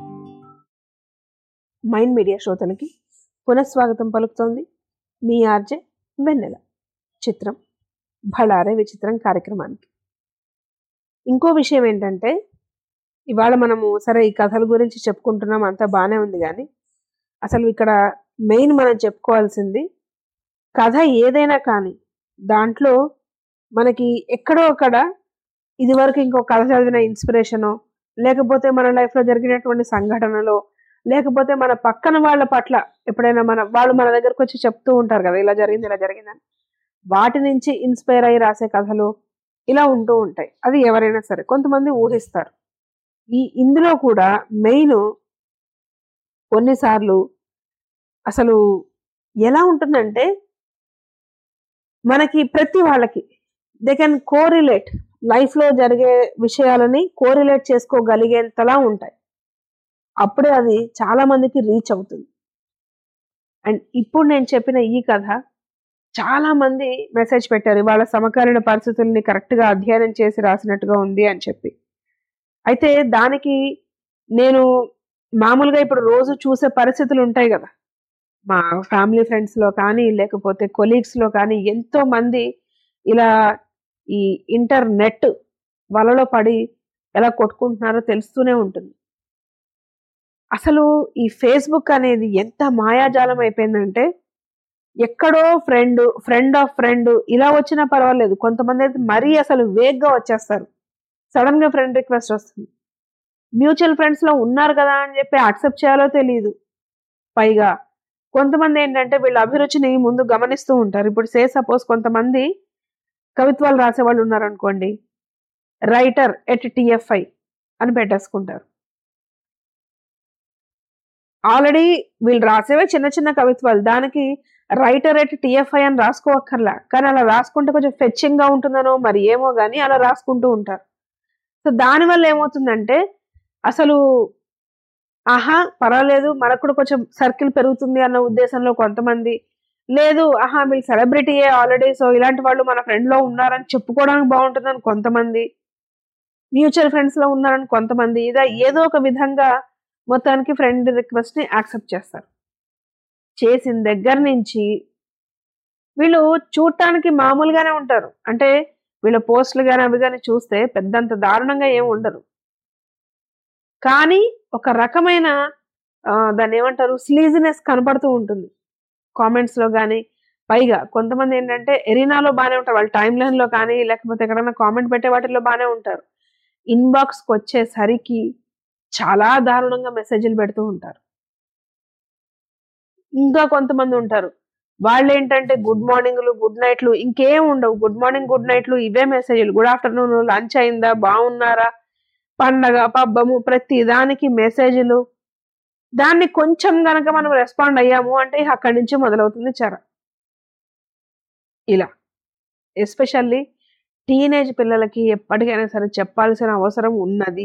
మైండ్ మీడియా శ్రోతలకి పునఃస్వాగతం పలుకుతోంది మీ ఆర్జే వెన్నెల చిత్రం భళారే విచిత్రం కార్యక్రమానికి ఇంకో విషయం ఏంటంటే ఇవాళ మనము సరే ఈ కథల గురించి చెప్పుకుంటున్నాం అంతా బాగానే ఉంది కానీ అసలు ఇక్కడ మెయిన్ మనం చెప్పుకోవాల్సింది కథ ఏదైనా కానీ దాంట్లో మనకి ఎక్కడో అక్కడ ఇదివరకు ఇంకో కథ చదివిన ఇన్స్పిరేషనో లేకపోతే మన లైఫ్లో జరిగినటువంటి సంఘటనలో లేకపోతే మన పక్కన వాళ్ళ పట్ల ఎప్పుడైనా మన వాళ్ళు మన దగ్గరకు వచ్చి చెప్తూ ఉంటారు కదా ఇలా జరిగింది ఇలా జరిగిందని వాటి నుంచి ఇన్స్పైర్ అయ్యి రాసే కథలు ఇలా ఉంటూ ఉంటాయి అది ఎవరైనా సరే కొంతమంది ఊహిస్తారు ఈ ఇందులో కూడా మెయిన్ కొన్నిసార్లు అసలు ఎలా ఉంటుందంటే మనకి ప్రతి వాళ్ళకి దే కెన్ కోరిలేట్ లైఫ్లో జరిగే విషయాలని కోరిలేట్ చేసుకోగలిగేంతలా ఉంటాయి అప్పుడే అది చాలా మందికి రీచ్ అవుతుంది అండ్ ఇప్పుడు నేను చెప్పిన ఈ కథ చాలా మంది మెసేజ్ పెట్టారు వాళ్ళ సమకాలీన పరిస్థితుల్ని కరెక్ట్గా అధ్యయనం చేసి రాసినట్టుగా ఉంది అని చెప్పి అయితే దానికి నేను మామూలుగా ఇప్పుడు రోజు చూసే పరిస్థితులు ఉంటాయి కదా మా ఫ్యామిలీ ఫ్రెండ్స్లో కానీ లేకపోతే కొలీగ్స్లో కానీ ఎంతో మంది ఇలా ఈ ఇంటర్నెట్ వలలో పడి ఎలా కొట్టుకుంటున్నారో తెలుస్తూనే ఉంటుంది అసలు ఈ ఫేస్బుక్ అనేది ఎంత మాయాజాలం అయిపోయిందంటే ఎక్కడో ఫ్రెండ్ ఫ్రెండ్ ఆఫ్ ఫ్రెండ్ ఇలా వచ్చినా పర్వాలేదు కొంతమంది అయితే మరీ అసలు వేగ్గా వచ్చేస్తారు సడన్ గా ఫ్రెండ్ రిక్వెస్ట్ వస్తుంది మ్యూచువల్ ఫ్రెండ్స్ లో ఉన్నారు కదా అని చెప్పి యాక్సెప్ట్ చేయాలో తెలియదు పైగా కొంతమంది ఏంటంటే వీళ్ళ అభిరుచిని ముందు గమనిస్తూ ఉంటారు ఇప్పుడు సే సపోజ్ కొంతమంది కవిత్వాలు రాసే వాళ్ళు ఉన్నారనుకోండి రైటర్ ఎట్ టిఎఫ్ఐ అని పెట్టేసుకుంటారు ఆల్రెడీ వీళ్ళు రాసేవే చిన్న చిన్న కవిత్వాలు దానికి రైటర్ ఎట్ టిఎఫ్ఐ అని రాసుకోవక్కర్లా కానీ అలా రాసుకుంటే కొంచెం ఫెచ్చింగ్ గా ఉంటుందనో మరి ఏమో కానీ అలా రాసుకుంటూ ఉంటారు సో దానివల్ల ఏమవుతుందంటే అసలు ఆహా పర్వాలేదు మనకు కూడా కొంచెం సర్కిల్ పెరుగుతుంది అన్న ఉద్దేశంలో కొంతమంది లేదు ఆహా వీళ్ళు సెలబ్రిటీయే ఆల్రెడీ సో ఇలాంటి వాళ్ళు మన ఫ్రెండ్ లో ఉన్నారని చెప్పుకోవడానికి బాగుంటుందని కొంతమంది మ్యూచువల్ ఫ్రెండ్స్ లో ఉన్నారని కొంతమంది ఇదా ఏదో ఒక విధంగా మొత్తానికి ఫ్రెండ్ రిక్వెస్ట్ ని యాక్సెప్ట్ చేస్తారు చేసిన దగ్గర నుంచి వీళ్ళు చూడటానికి మామూలుగానే ఉంటారు అంటే వీళ్ళ పోస్టులు కానీ అవి కానీ చూస్తే పెద్దంత దారుణంగా ఏమి ఉండరు కానీ ఒక రకమైన ఆ, దాన్ని ఏమంటారు స్లీజినెస్ కనపడుతూ ఉంటుంది కామెంట్స్ లో కానీ పైగా కొంతమంది ఏంటంటే ఎరీనాలో బాగానే ఉంటారు వాళ్ళ టైం లైన్ లో కానీ లేకపోతే ఎక్కడైనా కామెంట్ పెట్టే వాటిల్లో బాగానే ఉంటారు ఇన్బాక్స్కి వచ్చేసరికి చాలా దారుణంగా మెసేజ్లు పెడుతూ ఉంటారు ఇంకా కొంతమంది ఉంటారు వాళ్ళు ఏంటంటే గుడ్ మార్నింగ్లు గుడ్ నైట్లు ఇంకేం ఉండవు గుడ్ మార్నింగ్ గుడ్ నైట్లు ఇవే మెసేజ్లు గుడ్ ఆఫ్టర్నూన్ లంచ్ అయిందా బాగున్నారా పండగ పబ్బము ప్రతి దానికి మెసేజ్లు దాన్ని కొంచెం గనక మనం రెస్పాండ్ అయ్యాము అంటే ఇక అక్కడి నుంచి మొదలవుతుంది చెర ఇలా ఎస్పెషల్లీ టీనేజ్ పిల్లలకి ఎప్పటికైనా సరే చెప్పాల్సిన అవసరం ఉన్నది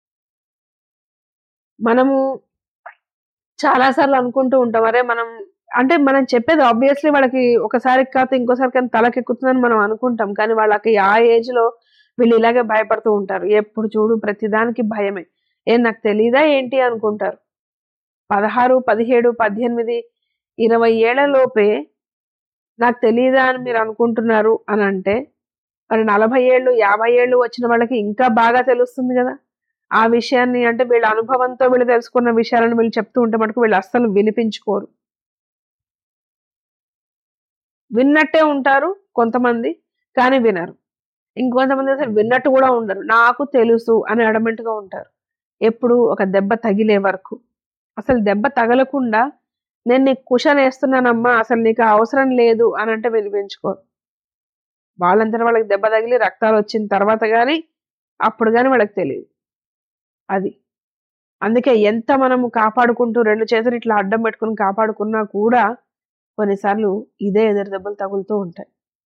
మనము చాలాసార్లు అనుకుంటూ ఉంటాం అరే మనం అంటే మనం చెప్పేది ఆబ్వియస్లీ వాళ్ళకి ఒకసారి కాకపోతే ఇంకోసారి కానీ తలకెక్కుతుందని మనం అనుకుంటాం కానీ వాళ్ళకి ఆ ఏజ్ లో వీళ్ళు ఇలాగే భయపడుతూ ఉంటారు ఎప్పుడు చూడు ప్రతిదానికి భయమే ఏం నాకు తెలీదా ఏంటి అనుకుంటారు పదహారు పదిహేడు పద్దెనిమిది ఇరవై ఏళ్ల లోపే నాకు తెలియదా అని మీరు అనుకుంటున్నారు అని అంటే మరి నలభై ఏళ్ళు యాభై ఏళ్ళు వచ్చిన వాళ్ళకి ఇంకా బాగా తెలుస్తుంది కదా ఆ విషయాన్ని అంటే వీళ్ళ అనుభవంతో వీళ్ళు తెలుసుకున్న విషయాలను వీళ్ళు చెప్తూ ఉంటే మటుకు వీళ్ళు అస్సలు వినిపించుకోరు విన్నట్టే ఉంటారు కొంతమంది కానీ వినరు ఇంకొంతమంది అసలు విన్నట్టు కూడా ఉండరు నాకు తెలుసు అని అడమెంట్ గా ఉంటారు ఎప్పుడు ఒక దెబ్బ తగిలే వరకు అసలు దెబ్బ తగలకుండా నేను నీకు కుషన్ వేస్తున్నానమ్మా అసలు నీకు ఆ అవసరం లేదు అని అంటే వినిపించుకోరు వాళ్ళంతా వాళ్ళకి దెబ్బ తగిలి రక్తాలు వచ్చిన తర్వాత కానీ అప్పుడు కానీ వాళ్ళకి తెలియదు అది అందుకే ఎంత మనము కాపాడుకుంటూ రెండు చేతులు ఇట్లా అడ్డం పెట్టుకుని కాపాడుకున్నా కూడా కొన్నిసార్లు ఇదే ఎదురు దెబ్బలు తగులుతూ ఉంటాయి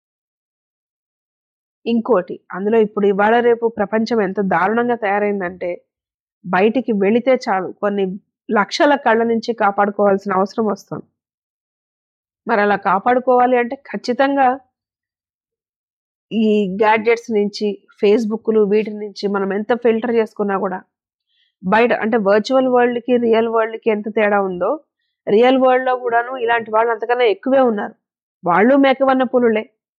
ఇంకోటి అందులో ఇప్పుడు ఇవాళ రేపు ప్రపంచం ఎంత దారుణంగా తయారైందంటే బయటికి వెళితే చాలు కొన్ని లక్షల కళ్ళ నుంచి కాపాడుకోవాల్సిన అవసరం వస్తుంది మరి అలా కాపాడుకోవాలి అంటే ఖచ్చితంగా ఈ గ్యాడ్జెట్స్ నుంచి ఫేస్బుక్లు వీటి నుంచి మనం ఎంత ఫిల్టర్ చేసుకున్నా కూడా బయట అంటే వర్చువల్ వరల్డ్కి రియల్ వరల్డ్కి ఎంత తేడా ఉందో రియల్ వరల్డ్లో కూడాను ఇలాంటి వాళ్ళు అంతకన్నా ఎక్కువే ఉన్నారు వాళ్ళు మేకవన్న పులులే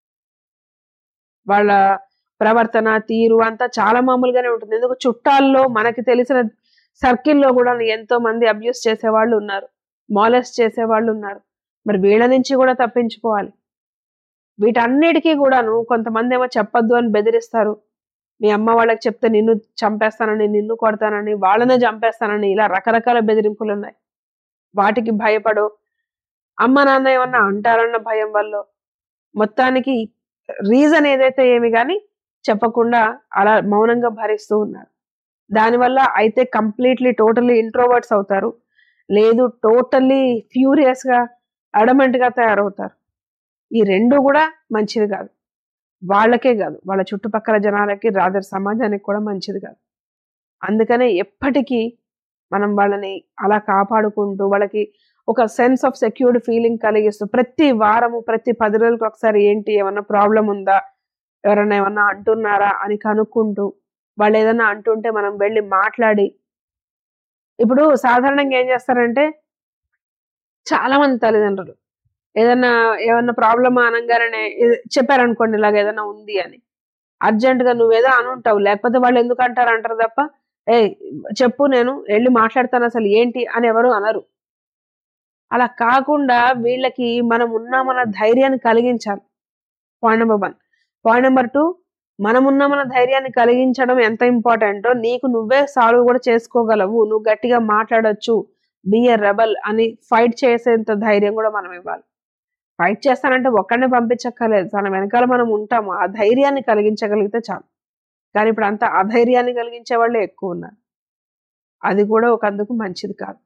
వాళ్ళ ప్రవర్తన తీరు అంతా చాలా మామూలుగానే ఉంటుంది ఎందుకు చుట్టాల్లో మనకి తెలిసిన సర్కిల్లో కూడా ఎంతో మంది అబ్యూస్ చేసేవాళ్ళు ఉన్నారు మాలెస్ చేసేవాళ్ళు ఉన్నారు మరి వీళ్ళ నుంచి కూడా తప్పించుకోవాలి వీటన్నిటికీ కూడాను కొంతమంది ఏమో చెప్పొద్దు అని బెదిరిస్తారు మీ అమ్మ వాళ్ళకి చెప్తే నిన్ను చంపేస్తానని నిన్ను కొడతానని వాళ్ళనే చంపేస్తానని ఇలా రకరకాల బెదిరింపులు ఉన్నాయి వాటికి భయపడు అమ్మ నాన్న ఏమన్నా అంటారన్న భయం వల్ల మొత్తానికి రీజన్ ఏదైతే ఏమి కానీ చెప్పకుండా అలా మౌనంగా భరిస్తూ ఉన్నారు దానివల్ల అయితే కంప్లీట్లీ టోటల్లీ ఇంట్రోవర్ట్స్ అవుతారు లేదు టోటల్లీ ఫ్యూరియస్ గా అడమెంట్ గా తయారవుతారు ఈ రెండు కూడా మంచిది కాదు వాళ్ళకే కాదు వాళ్ళ చుట్టుపక్కల జనాలకి రాదర్ సమాజానికి కూడా మంచిది కాదు అందుకనే ఎప్పటికీ మనం వాళ్ళని అలా కాపాడుకుంటూ వాళ్ళకి ఒక సెన్స్ ఆఫ్ సెక్యూర్డ్ ఫీలింగ్ కలిగిస్తూ ప్రతి వారము ప్రతి పది రోజులకు ఒకసారి ఏంటి ఏమన్నా ప్రాబ్లం ఉందా ఎవరైనా ఏమన్నా అంటున్నారా అని కనుక్కుంటూ వాళ్ళు ఏదైనా అంటుంటే మనం వెళ్ళి మాట్లాడి ఇప్పుడు సాధారణంగా ఏం చేస్తారంటే చాలా మంది తల్లిదండ్రులు ఏదన్నా ఏమన్నా ప్రాబ్లమ్ అనగానే ఇది- చెప్పారనుకోండి ఇలాగ ఏదైనా ఉంది అని అర్జెంట్ గా నువ్వేదో అని ఉంటావు లేకపోతే వాళ్ళు ఎందుకు అంటారు అంటారు తప్ప ఏ చెప్పు నేను వెళ్ళి మాట్లాడతాను అసలు ఏంటి అని ఎవరు అనరు అలా కాకుండా వీళ్ళకి మనం ఉన్నామన్న ధైర్యాన్ని కలిగించాలి point number one point number two మనం ఉన్నామన్న ధైర్యాన్ని కలిగించడం ఎంత ఇంపార్టెంటో నీకు నువ్వే సాల్వ్ కూడా చేసుకోగలవు నువ్వు గట్టిగా మాట్లాడొచ్చు బిఏ రెబల్ అని ఫైట్ చేసేంత ధైర్యం కూడా మనం ఇవ్వాలి ఫైట్ చేస్తానంటే ఒక్కడనే పంపించక్కర్లేదు తన వెనకాల మనం ఉంటాము ఆ ధైర్యాన్ని కలిగించగలిగితే చాలు కానీ ఇప్పుడు అంత అధైర్యాన్ని కలిగించే వాళ్ళే ఎక్కువ ఉన్నారు అది కూడా ఒక అందుకు మంచిది కాదు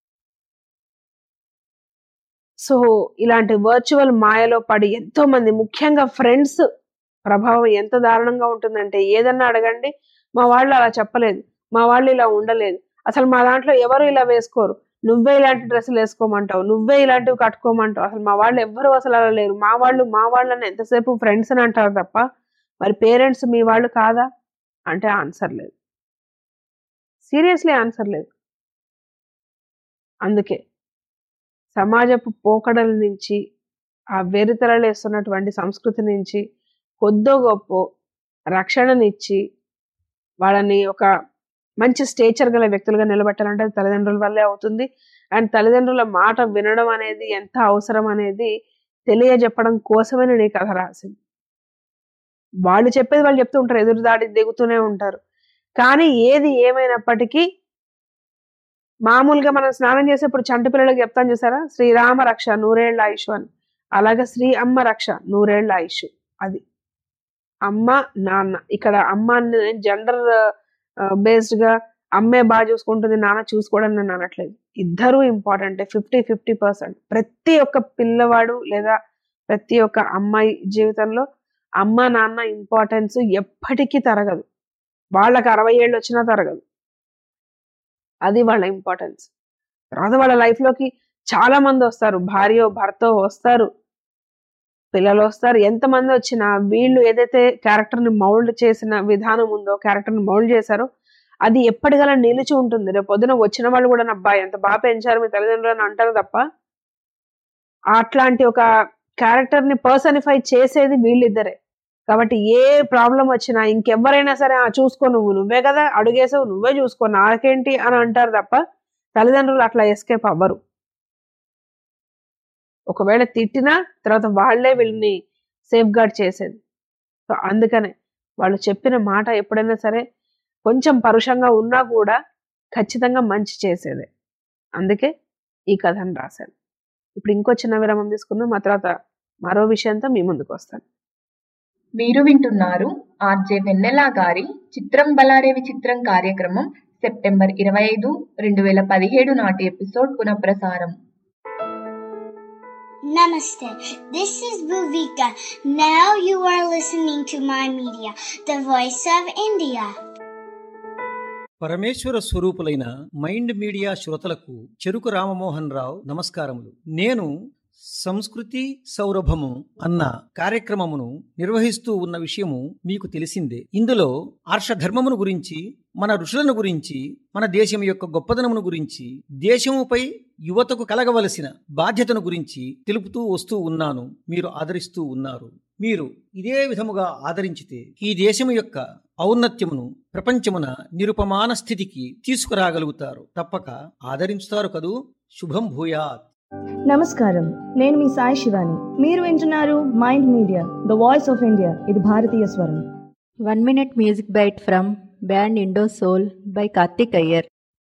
సో ఇలాంటి వర్చువల్ మాయలో పడి ఎంతో మంది ముఖ్యంగా ఫ్రెండ్స్ ప్రభావం ఎంత దారుణంగా ఉంటుందంటే ఏదన్నా అడగండి మా వాళ్ళు అలా చెప్పలేదు మా వాళ్ళు ఇలా ఉండలేదు అసలు మా దాంట్లో ఎవరు ఇలా వేసుకోరు నువ్వే ఇలాంటి డ్రెస్సులు వేసుకోమంటావు నువ్వే ఇలాంటివి కట్టుకోమంటావు అసలు మా వాళ్ళు ఎవ్వరు అసలు అలా లేరు మా వాళ్ళు మా వాళ్ళని ఎంతసేపు ఫ్రెండ్స్ అని అంటారు తప్ప మరి పేరెంట్స్ మీ వాళ్ళు కాదా అంటే ఆన్సర్ లేదు సీరియస్లీ ఆన్సర్ లేదు అందుకే సమాజపు పోకడల నుంచి ఆ వెరితరలేస్తున్నటువంటి సంస్కృతి నుంచి కొద్దో గొప్ప రక్షణనిచ్చి వాళ్ళని ఒక మంచి స్టేచర్ గల వ్యక్తులుగా నిలబెట్టాలంటే అది తల్లిదండ్రుల వల్లే అవుతుంది అండ్ తల్లిదండ్రుల మాట వినడం అనేది ఎంత అవసరం అనేది తెలియజెప్పడం కోసమే నేను ఈ కథ రాసింది వాళ్ళు చెప్పేది వాళ్ళు చెప్తూ ఉంటారు ఎదురు దాడి దిగుతూనే ఉంటారు కానీ ఏది ఏమైనప్పటికీ మామూలుగా మనం స్నానం చేసేప్పుడు చంటి పిల్లలకు చెప్తాను చూసారా శ్రీరామ రక్ష నూరేళ్ల ఆయుష్ అని అలాగే శ్రీ అమ్మ రక్ష నూరేళ్ల ఆయుష్ అది అమ్మ నాన్న ఇక్కడ అమ్మ జెండర్ బేస్డ్ గా అమ్మే బాగా చూసుకుంటుంది నాన్న చూసుకోవడం నేను అనట్లేదు ఇద్దరూ ఇంపార్టెంట్ ఫిఫ్టీ ఫిఫ్టీ పర్సెంట్ ప్రతి ఒక్క పిల్లవాడు లేదా ప్రతి ఒక్క అమ్మాయి జీవితంలో అమ్మ నాన్న ఇంపార్టెన్స్ ఎప్పటికీ తరగదు వాళ్ళకి అరవై ఏళ్ళు వచ్చినా తరగదు అది వాళ్ళ ఇంపార్టెన్స్ తర్వాత వాళ్ళ లైఫ్లోకి చాలా మంది వస్తారు భార్య భర్త వస్తారు పిల్లలు వస్తారు ఎంతమంది వచ్చినా వీళ్ళు ఏదైతే క్యారెక్టర్ని మౌల్డ్ చేసిన విధానం ఉందో క్యారెక్టర్ని మౌల్డ్ చేశారో అది ఎప్పటికలా నిలిచి ఉంటుంది రేపు పొద్దున వచ్చిన వాళ్ళు కూడా నా అబ్బాయి ఎంత బాగా పెంచారు మీ తల్లిదండ్రులు అని అంటారు తప్ప అట్లాంటి ఒక క్యారెక్టర్ని పర్సనిఫై చేసేది వీళ్ళిద్దరే కాబట్టి ఏ ప్రాబ్లం వచ్చినా ఇంకెవరైనా సరే ఆ చూసుకో నువ్వు నువ్వే కదా అడుగేసావు నువ్వే చూసుకో నాకేంటి అని అంటారు తప్ప తల్లిదండ్రులు అట్లా ఎస్కేప్ అవ్వరు ఒకవేళ తిట్టినా తర్వాత వాళ్లే వీళ్ళని సేఫ్ గార్డ్ చేసేది సో అందుకనే వాళ్ళు చెప్పిన మాట ఎప్పుడైనా సరే కొంచెం పరుషంగా ఉన్నా కూడా ఖచ్చితంగా మంచి చేసేదే అందుకే ఈ కథను రాశాను ఇప్పుడు ఇంకో చిన్న విరామం తీసుకుందాం ఆ తర్వాత మరో విషయంతో మీ ముందుకు వస్తాను మీరు వింటున్నారు ఆర్జే వెన్నెల గారి చిత్రం బలారే విచిత్రం కార్యక్రమం సెప్టెంబర్ ఇరవై ఐదు రెండు వేల పదిహేడు నాటి ఎపిసోడ్ పునఃప్రసారం Namaste. This is Bhuvika. Now you are listening to my media, the voice of India. పరమేశ్వర స్వరూపులైన మైండ్ మీడియా శ్రోతలకు చెరుకు రామమోహన్ రావు నమస్కారములు నేను సంస్కృతి సౌరభము అన్న కార్యక్రమమును నిర్వహిస్తూ ఉన్న విషయము మీకు తెలిసిందే ఇందులో ఆర్షధర్మమును గురించి మన ఋషులను గురించి మన దేశం యొక్క గొప్పదనమును గురించి దేశముపై యువతకు కలగవలసిన బాధ్యతను గురించి తెలుపుతూ వస్తూ ఉన్నాను మీరు ఆదరిస్తూ ఉన్నారు మీరు ఇదే విధముగా ఆదరించితే ఈ దేశము యొక్క ఔన్నత్యమును ప్రపంచమున నిరుపమాన స్థితికి తీసుకురాగలుగుతారు తప్పక ఆదరించుతారు కదూ శుభం భూయాత్ నమస్కారం నేను మీ సాయి శివాని మీరు వింటున్నారు Mind Media the voice of India ఇది భారతీయ స్వరం one minute music bite from band Indo Soul by Karthik Iyer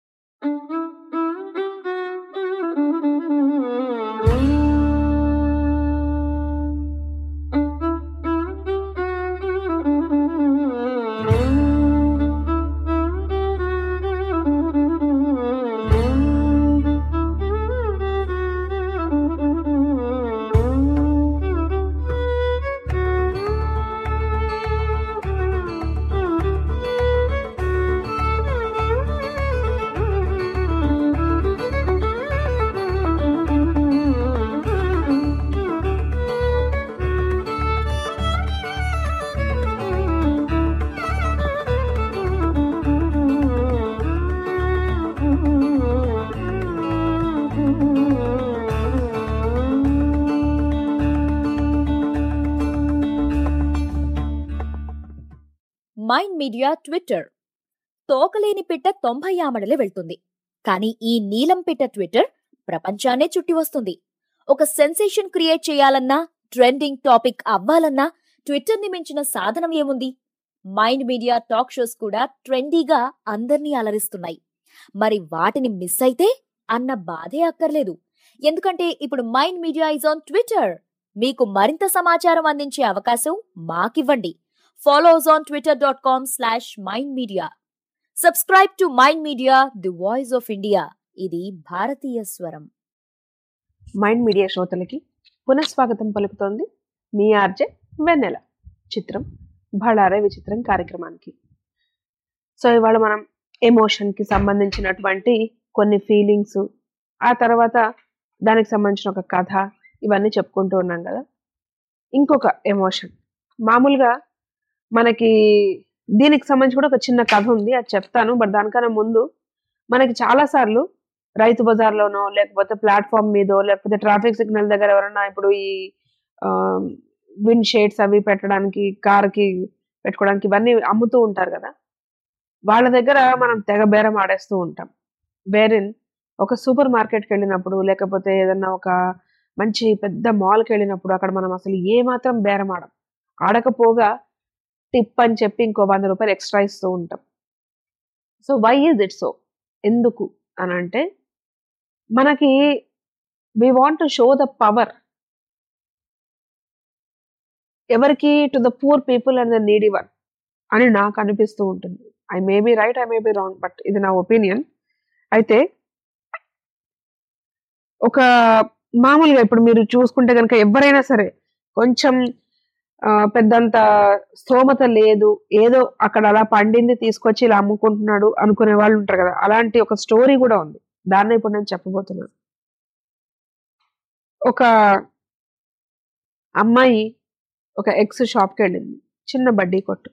Mind Media Twitter తోకలేని పిట్ట తొంభై ఆమడలే వెళ్తుంది కానీ ఈ నీలం పిట్ట ట్విట్టర్ ప్రపంచాన్నే చుట్టి వస్తుంది ఒక సెన్సేషన్ క్రియేట్ చేయాలన్నా ట్రెండింగ్ టాపిక్ అవ్వాలన్నా ట్విట్టర్ ని మించిన సాధనం ఏముంది మైండ్ మీడియా టాక్ షోస్ కూడా ట్రెండీగా అందర్నీ అలరిస్తున్నాయి మరి వాటిని మిస్ అయితే అన్న బాధే అక్కర్లేదు ఎందుకంటే ఇప్పుడు Mind Media is on Twitter మీకు మరింత సమాచారం అందించే అవకాశం మాకివ్వండి follow us on Twitter dot com slash Mind Media subscribe to Mind Media the voice of India ఇది భారతీయ స్వరం మైండ్ మీడియా శ్రోతలకి పునఃస్వాగతం పలుకుతోంది మీ ఆర్జే వెన్నెల చిత్రం బళారే విచిత్రం కార్యక్రమానికి సో ఇవాళ మనం ఎమోషన్కి సంబంధించినటువంటి కొన్ని ఫీలింగ్స్ ఆ తర్వాత దానికి సంబంధించిన ఒక కథ ఇవన్నీ చెప్పుకుంటూ ఉన్నాం కదా ఇంకొక ఎమోషన్ మామూలుగా మనకి దీనికి సంబంధించి కూడా ఒక చిన్న కథ ఉంది అది చెప్తాను బట్ దానికన్నా ముందు మనకి చాలాసార్లు రైతు బజార్లోనో లేకపోతే ప్లాట్ఫామ్ మీదో లేకపోతే ట్రాఫిక్ సిగ్నల్ దగ్గర ఎవరైనా ఇప్పుడు ఈ విండ్ షేడ్స్ అవి పెట్టడానికి కార్కి పెట్టుకోవడానికి ఇవన్నీ అమ్ముతూ ఉంటారు కదా వాళ్ళ దగ్గర మనం తెగ బేరం ఆడేస్తూ ఉంటాం వేరిన్ ఒక సూపర్ మార్కెట్కి వెళ్ళినప్పుడు లేకపోతే ఏదన్నా ఒక మంచి పెద్ద మాల్కి వెళ్ళినప్పుడు అక్కడ మనం అసలు ఏ మాత్రం బేరం ఆడం ఆడకపోగా టిప్ అని చెప్పి ఇంకో వంద రూపాయలు ఎక్స్ట్రా ఇస్తూ ఉంటాం so why is it so ఎందుకు అని అంటే మనకి we want to show the power ఎవరికి to the poor people and the needy one అని నాకు అనిపిస్తూ ఉంటుంది I may be right I may be wrong but ఇది నా ఒపీనియన్ అయితే ఒక మామూలుగా ఇప్పుడు మీరు చూసుకుంటే కనుక ఎవరైనా సరే కొంచెం ఆ, పెద్దంత స్తోమత లేదు ఏదో అక్కడ అలా పండింది తీసుకొచ్చి ఇలా అమ్ముకుంటున్నాడు అనుకునే వాళ్ళు ఉంటారు కదా అలాంటి ఒక స్టోరీ కూడా ఉంది దాన్ని ఇప్పుడు నేను చెప్పబోతున్నాను ఒక అమ్మాయి ఒక ఎక్స్ షాప్కి వెళ్ళింది చిన్న బడ్డీ కొట్టు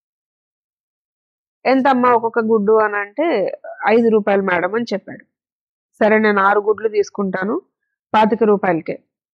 ఎంత అమ్మా ఒక్కొక్క గుడ్డు అని అంటే ఐదు రూపాయలు మేడం అని చెప్పాడు సరే నేను ఆరు గుడ్లు తీసుకుంటాను పాతిక రూపాయలకే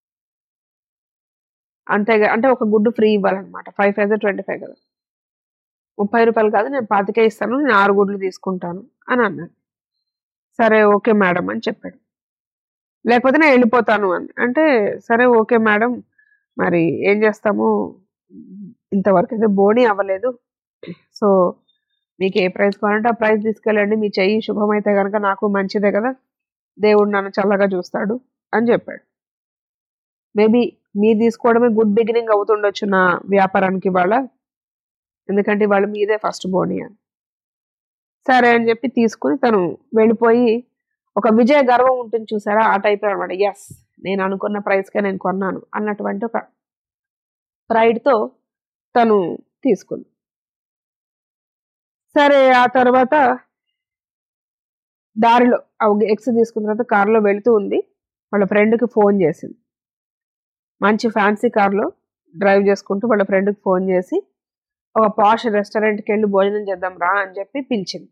అంతేగా అంటే ఒక గుడ్డు ఫ్రీ ఇవ్వాలన్నమాట ఫైవ్ ఫైవ్ ట్వంటీ ఫైవ్ కదా ముప్పై రూపాయలు కాదు నేను పాతికే ఇస్తాను నేను ఆరు గుడ్లు తీసుకుంటాను అని అన్నాడు సరే ఓకే మేడం అని చెప్పాడు లేకపోతే నేను వెళ్ళిపోతాను అని అంటే సరే ఓకే మేడం మరి ఏం చేస్తాము ఇంతవరకు అయితే బోని అవ్వలేదు సో మీకు ఏ ప్రైస్ కావాలంటే ఆ ప్రైస్ తీసుకెళ్ళండి మీ చెయ్యి శుభమైతే కనుక నాకు మంచిదే కదా దేవుడు నన్ను చల్లగా చూస్తాడు అని చెప్పాడు మేబీ మీరు తీసుకోవడమే గుడ్ బిగినింగ్ అవుతుండొచ్చు నా వ్యాపారానికి వాళ్ళ ఎందుకంటే వాళ్ళు మీదే ఫస్ట్ బోని అని సరే అని చెప్పి తీసుకుని తను వెళ్ళిపోయి ఒక విజయ గర్వం ఉంటుంది చూసారా ఆ టైప్ అనమాట ఎస్ నేను అనుకున్న ప్రైస్కే నేను కొన్నాను అన్నటువంటి ఒక ప్రైడ్తో తను తీసుకుంది సరే ఆ తర్వాత దారిలో ఎక్స్ తీసుకున్న తర్వాత కారులో వెళుతూ ఉంది వాళ్ళ ఫ్రెండ్కి ఫోన్ చేసింది మంచి ఫ్యాన్సీ కార్లో డ్రైవ్ చేసుకుంటూ వాళ్ళ ఫ్రెండ్కి ఫోన్ చేసి ఒక పాష్ రెస్టారెంట్కి వెళ్ళి భోజనం చేద్దాం రా అని చెప్పి పిలిచింది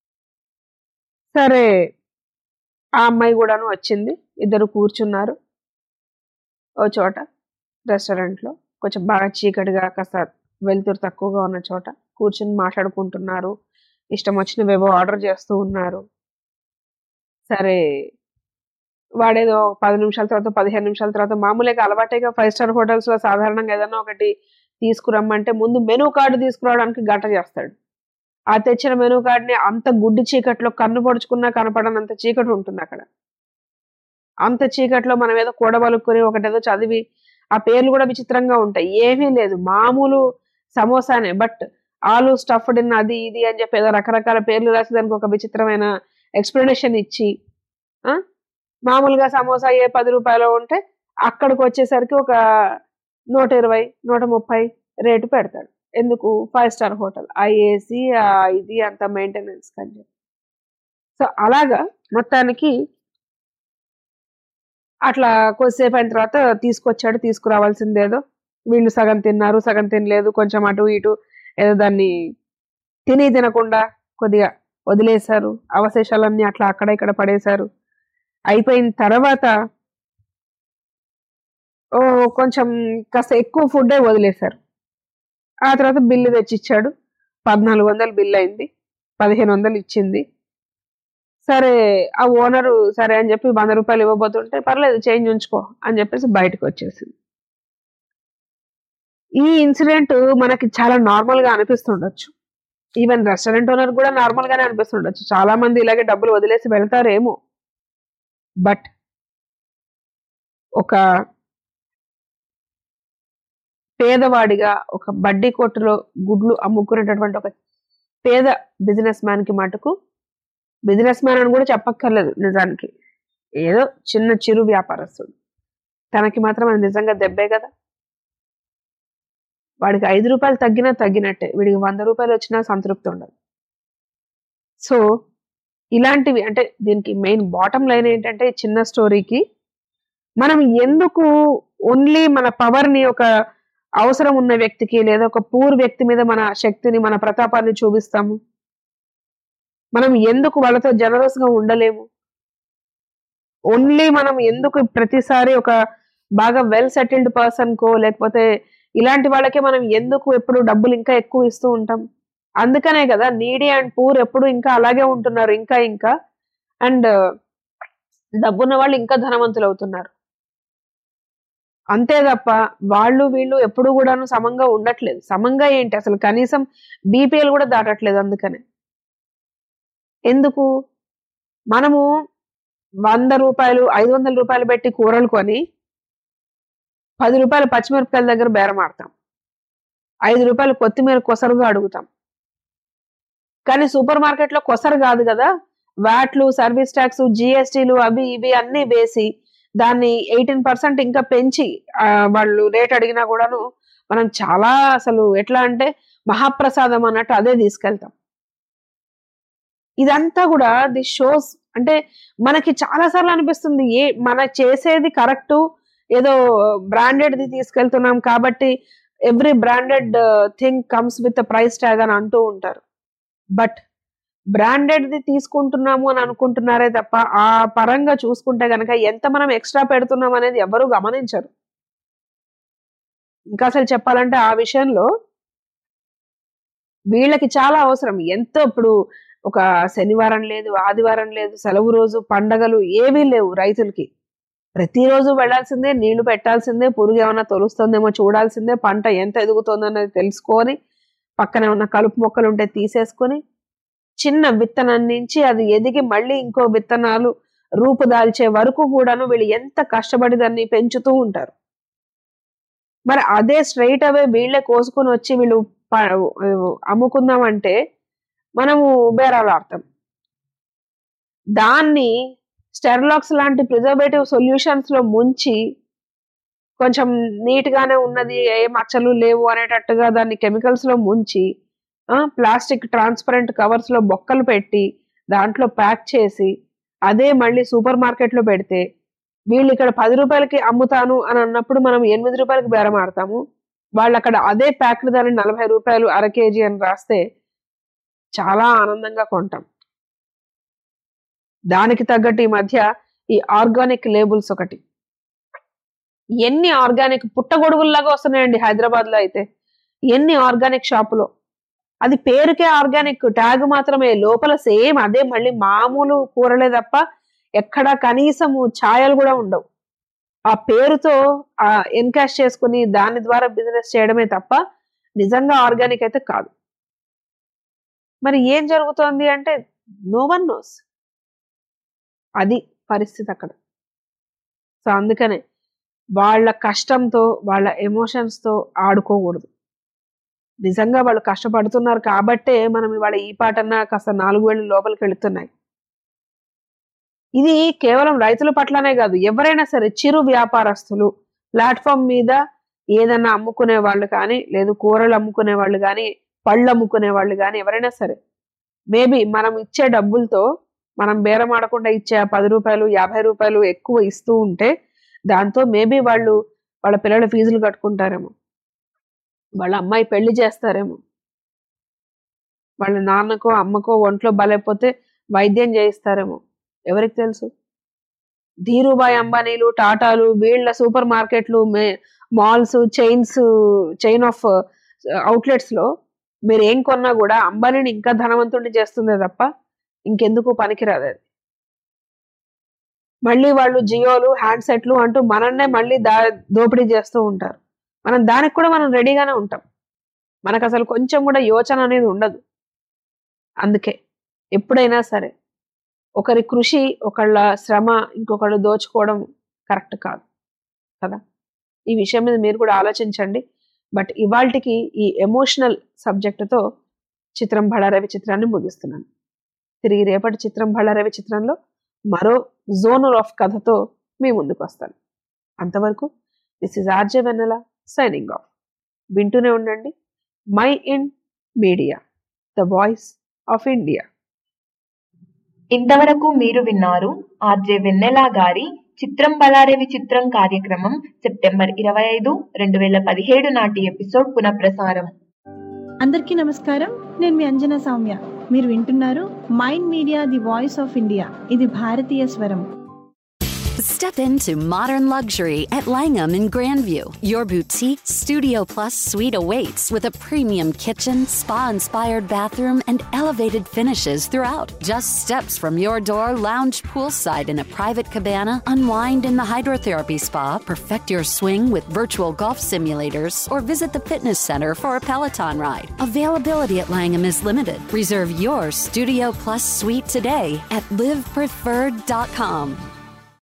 సరే ఆ అమ్మాయి కూడాను వచ్చింది ఇద్దరు కూర్చున్నారు ఓ చోట రెస్టారెంట్లో కొంచెం బాగా చీకటిగా కాస్త వెలుతురు తక్కువగా ఉన్న చోట కూర్చుని మాట్లాడుకుంటున్నారు ఇష్టం వచ్చినవేవో ఆర్డర్ చేస్తూ ఉన్నారు సరే వాడేదో పది నిమిషాల తర్వాత పదిహేను నిమిషాల తర్వాత మామూలుగా అలవాటేగా ఫైవ్ స్టార్ హోటల్స్లో సాధారణంగా ఏదైనా ఒకటి తీసుకురమ్మంటే ముందు మెనూ కార్డు తీసుకురావడానికి గంట చేస్తాడు ఆ తెచ్చిన మెనూ కార్డుని అంత గుడ్డి చీకట్లో కన్ను పొడుచుకున్నా కనపడనంత చీకటి ఉంటుంది అక్కడ అంత చీకట్లో మనం ఏదో కూడబలుక్కుని ఒకటేదో చదివి ఆ పేర్లు కూడా విచిత్రంగా ఉంటాయి ఏమీ లేదు మామూలు సమోసానే బట్ ఆలు స్టఫ్డ్ ఇన్ అది ఇది అని చెప్పి ఏదో రకరకాల పేర్లు రాసి దానికి ఒక విచిత్రమైన ఎక్స్ప్లెనేషన్ ఇచ్చి ఆ, మామూలుగా సమోసా ఏ పది రూపాయలు ఉంటే అక్కడికి వచ్చేసరికి ఒక నూట ఇరవై నూట ముప్పై రేటు పెడతాడు ఎందుకు ఫైవ్ స్టార్ హోటల్ ఆ ఏసీ ఆ ఇది అంత మెయింటెనెన్స్ అని చెప్పి సో అలాగా మొత్తానికి అట్లా కొద్దిసేపు అయిన తర్వాత తీసుకొచ్చాడు తీసుకురావాల్సిందేదో వీళ్ళు సగం తిన్నారు సగం తినలేదు కొంచెం అటు ఇటు ఏదో దాన్ని తిని తినకుండా కొద్దిగా వదిలేశారు అవశేషాలన్నీ అట్లా అక్కడ ఇక్కడ పడేశారు అయిపోయిన తర్వాత ఓ కొంచెం కాస్త ఎక్కువ ఫుడ్డే వదిలేశారు ఆ తర్వాత బిల్లు తెచ్చిచ్చాడు పద్నాలుగు వందలు బిల్ అయింది పదిహేను వందలు ఇచ్చింది సరే ఆ ఓనరు సరే అని చెప్పి వంద రూపాయలు ఇవ్వబోతుంటే పర్లేదు చేంజ్ ఉంచుకో అని చెప్పేసి బయటకు వచ్చేసింది ఈ ఇన్సిడెంట్ మనకి చాలా నార్మల్ గా అనిపిస్తుండొచ్చు ఈవెన్ రెస్టారెంట్ ఓనర్ కూడా నార్మల్ గానే అనిపిస్తుండొచ్చు చాలా మంది ఇలాగే డబ్బులు వదిలేసి వెళ్తారేమో బట్ ఒక పేదవాడిగా ఒక బడ్డీ కొట్టులో గుడ్లు అమ్ముకునేటటువంటి ఒక పేద బిజినెస్ మ్యాన్ కి మటుకు బిజినెస్ మ్యాన్ అని కూడా చెప్పక్కర్లేదు నిజానికి ఏదో చిన్న చిరు వ్యాపారస్తుడు తనకి మాత్రం అది నిజంగా దెబ్బే కదా వాడికి ఐదు రూపాయలు తగ్గినా తగ్గినట్టే వీడికి వంద రూపాయలు వచ్చినా సంతృప్తి ఉండదు సో ఇలాంటివి అంటే దీనికి మెయిన్ బాటమ్ లైన్ ఏంటంటే ఈ చిన్న స్టోరీకి మనం ఎందుకు ఓన్లీ మన పవర్ని ఒక అవసరం ఉన్న వ్యక్తికి లేదా ఒక పూర్ వ్యక్తి మీద మన శక్తిని మన ప్రతాపాన్ని చూపిస్తాము మనం ఎందుకు వాళ్ళతో జనరస్ గా ఉండలేము ఓన్లీ మనం ఎందుకు ప్రతిసారి ఒక బాగా వెల్ సెటిల్డ్ పర్సన్ కో లేకపోతే ఇలాంటి వాళ్ళకే మనం ఎందుకు ఎప్పుడు డబ్బులు ఇంకా ఎక్కువ ఇస్తూ ఉంటాం అందుకనే కదా నీడీ అండ్ పూర్ ఎప్పుడు ఇంకా అలాగే ఉంటున్నారు ఇంకా ఇంకా అండ్ డబ్బున్న వాళ్ళు ఇంకా ధనవంతులు అవుతున్నారు అంతే తప్ప వాళ్ళు వీళ్ళు ఎప్పుడు కూడాను సమంగా ఉండట్లేదు సమంగా ఏంటి అసలు కనీసం బీపీఎల్ కూడా దాటట్లేదు అందుకనే ఎందుకు మనము వంద రూపాయలు ఐదు వందల రూపాయలు పెట్టి కూరలు కొని పది రూపాయలు పచ్చిమిరపకాయల దగ్గర బేరం ఆడతాం ఐదు రూపాయలు కొత్తిమీర కొసరుగా అడుగుతాం కానీ సూపర్ మార్కెట్లో కొసరు కాదు కదా వ్యాట్లు సర్వీస్ ట్యాక్స్ జిఎస్టీలు అవి ఇవి అన్నీ వేసి దాన్ని ఎయిటీన్ పర్సెంట్ ఇంకా పెంచి ఆ, వాళ్ళు రేట్ అడిగినా కూడాను మనం చాలా అసలు ఎట్లా అంటే మహాప్రసాదం అన్నట్టు అదే తీసుకెళ్తాం ఇదంతా కూడా ది షోస్ అంటే మనకి చాలా సార్లు అనిపిస్తుంది ఏ మన చేసేది కరెక్ట్ ఏదో బ్రాండెడ్ది తీసుకెళ్తున్నాం కాబట్టి every branded thing comes with price tag అని అంటూ ఉంటారు బట్ బ్రాండెడ్ది తీసుకుంటున్నాము అని అనుకుంటున్నారే తప్ప ఆ పరంగా చూసుకుంటే గనక ఎంత మనం ఎక్స్ట్రా పెడుతున్నాం అనేది ఎవరు గమనించరు ఇంకా అసలు చెప్పాలంటే ఆ విషయంలో వీళ్ళకి చాలా అవసరం ఎంతో ఇప్పుడు ఒక శనివారం లేదు ఆదివారం లేదు సెలవు రోజు పండగలు ఏమీ లేవు రైతులకి ప్రతిరోజు వెళ్ళాల్సిందే నీళ్లు పెట్టాల్సిందే పురుగు ఏమైనా తొలుస్తుందేమో చూడాల్సిందే పంట ఎంత ఎదుగుతుందన్నది తెలుసుకొని పక్కన ఉన్న కలుపు మొక్కలు ఉంటే తీసేసుకొని చిన్న విత్తనం నుంచి అది ఎదిగి మళ్ళీ ఇంకో విత్తనాలు రూపుదాల్చే వరకు కూడాను వీళ్ళు ఎంత కష్టపడి దాన్ని పెంచుతూ ఉంటారు మరి అదే స్ట్రైట్ అవే వీళ్ళే కోసుకొని వచ్చి వీళ్ళు ప- అమ్ముకుందామంటే మనము బేరాలు ఆడతాం దాన్ని స్టెర్లాక్స్ లాంటి ప్రిజర్వేటివ్ సొల్యూషన్స్ లో ముంచి కొంచెం నీట్ గానే ఉన్నది ఏ మచ్చలు లేవు అనేటట్టుగా దాన్ని కెమికల్స్ లో ముంచి ప్లాస్టిక్ ట్రాన్స్పరెంట్ కవర్స్ లో బొక్కలు పెట్టి దాంట్లో ప్యాక్ చేసి అదే మళ్ళీ సూపర్ మార్కెట్ లో పెడితే వీళ్ళు ఇక్కడ పది రూపాయలకి అమ్ముతాను అని అన్నప్పుడు మనం ఎనిమిది రూపాయలకి బేరం ఆడతాము వాళ్ళు అక్కడ అదే ప్యాక్డ్ దాన్ని నలభై రూపాయలు అర కేజీ అని రాస్తే చాలా ఆనందంగా కొంటాం దానికి తగ్గట్టు ఈ మధ్య ఈ ఆర్గానిక్ లేబుల్స్ ఒకటి ఎన్ని ఆర్గానిక్ పుట్టగొడుగుల్లాగా వస్తున్నాయండి హైదరాబాద్ లో అయితే ఎన్ని ఆర్గానిక్ షాపులో అది పేరుకే ఆర్గానిక్ ట్యాగ్ మాత్రమే లోపల సేమ్ అదే మళ్ళీ మామూలు కూరలే తప్ప ఎక్కడ కనీసము ఛాయలు కూడా ఉండవు ఆ పేరుతో ఆ ఎన్కాష్ చేసుకుని దాని ద్వారా బిజినెస్ చేయడమే తప్ప నిజంగా ఆర్గానిక్ అయితే కాదు మరి ఏం జరుగుతోంది అంటే నో వన్ నోస్ అది పరిస్థితి అక్కడ సో అందుకనే వాళ్ళ కష్టంతో వాళ్ళ ఎమోషన్స్తో ఆడుకోకూడదు నిజంగా వాళ్ళు కష్టపడుతున్నారు కాబట్టే మనం ఇవాళ ఈ పాటన్నా కాస్త నాలుగు వేళ్ళు లోపలికి వెళుతున్నాయి ఇది కేవలం రైతుల పట్లనే కాదు ఎవరైనా సరే చిరు వ్యాపారస్తులు ప్లాట్ఫామ్ మీద ఏదన్నా అమ్ముకునే వాళ్ళు కానీ లేదు కూరలు అమ్ముకునే వాళ్ళు కానీ పళ్ళు అమ్ముకునే వాళ్ళు కానీ ఎవరైనా సరే మేబీ మనం ఇచ్చే డబ్బులతో మనం బేరం ఆడకుండా ఇచ్చే ఆ పది రూపాయలు యాభై రూపాయలు ఎక్కువ ఇస్తూ ఉంటే దాంతో మేబీ వాళ్ళు వాళ్ళ పిల్లల ఫీజులు కట్టుకుంటారేమో వాళ్ళ అమ్మాయి పెళ్లి చేస్తారేమో వాళ్ళ నాన్నకో అమ్మకో ఒంట్లో బలైపోతే వైద్యం చేయిస్తారేమో ఎవరికి తెలుసు ధీరుభాయ్ అంబానీలు టాటాలు వీళ్ళ సూపర్ మార్కెట్లు malls chains chain of outlets లో మీరు ఏం కొన్నా కూడా అంబానీని ఇంకా ధనవంతుడిని చేస్తుందే తప్ప ఇంకెందుకు పనికిరాదు అది మళ్ళీ వాళ్ళు జియోలు హ్యాండ్సెట్లు అంటూ మనన్నే మళ్ళీ దా దోపిడీ చేస్తూ ఉంటారు మనం దానికి కూడా మనం రెడీగానే ఉంటాం మనకు అసలు కొంచెం కూడా యోచన అనేది ఉండదు అందుకే ఎప్పుడైనా సరే ఒకరి కృషి ఒకళ్ళ శ్రమ ఇంకొకళ్ళు దోచుకోవడం కరెక్ట్ కాదు కదా ఈ విషయం మీద మీరు కూడా ఆలోచించండి బట్ ఇవాళకి ఈ ఎమోషనల్ సబ్జెక్టుతో చిత్రం బళారవి చిత్రాన్ని ముగిస్తున్నాను తిరిగి రేపటి చిత్రం బళారవి చిత్రంలో మరో జోనర్ ఆఫ్ కథతో మీ ముందుకు వస్తాను అంతవరకు this is RJ Vennela signing off వింటూనే ఉండండి Mind Media the voice of India ఇంతవరకు మీరు విన్నారు ఆర్జే వెన్నెల గారి చిత్రం బలారేవి చిత్రం కార్యక్రమం సెప్టెంబర్ ఇరవై ఐదు రెండు వేల పదిహేడు నాటి ఎపిసోడ్ పునఃప్రసారం అందరికీ నమస్కారం నేను మీ అంజనా సౌమ్య మీరు వింటున్నారు Mind Media the voice of India ఇది భారతీయ స్వరం Step into modern luxury at Langham in Grandview. Your boutique Studio Plus suite awaits with a premium kitchen, spa inspired bathroom, and elevated finishes throughout. Just steps from your door, lounge poolside in a private cabana, unwind in the hydrotherapy spa, perfect your swing with virtual golf simulators, or visit the fitness center for a Peloton ride. Availability at Langham is limited. Reserve your Studio Plus suite today at livepreferred.com.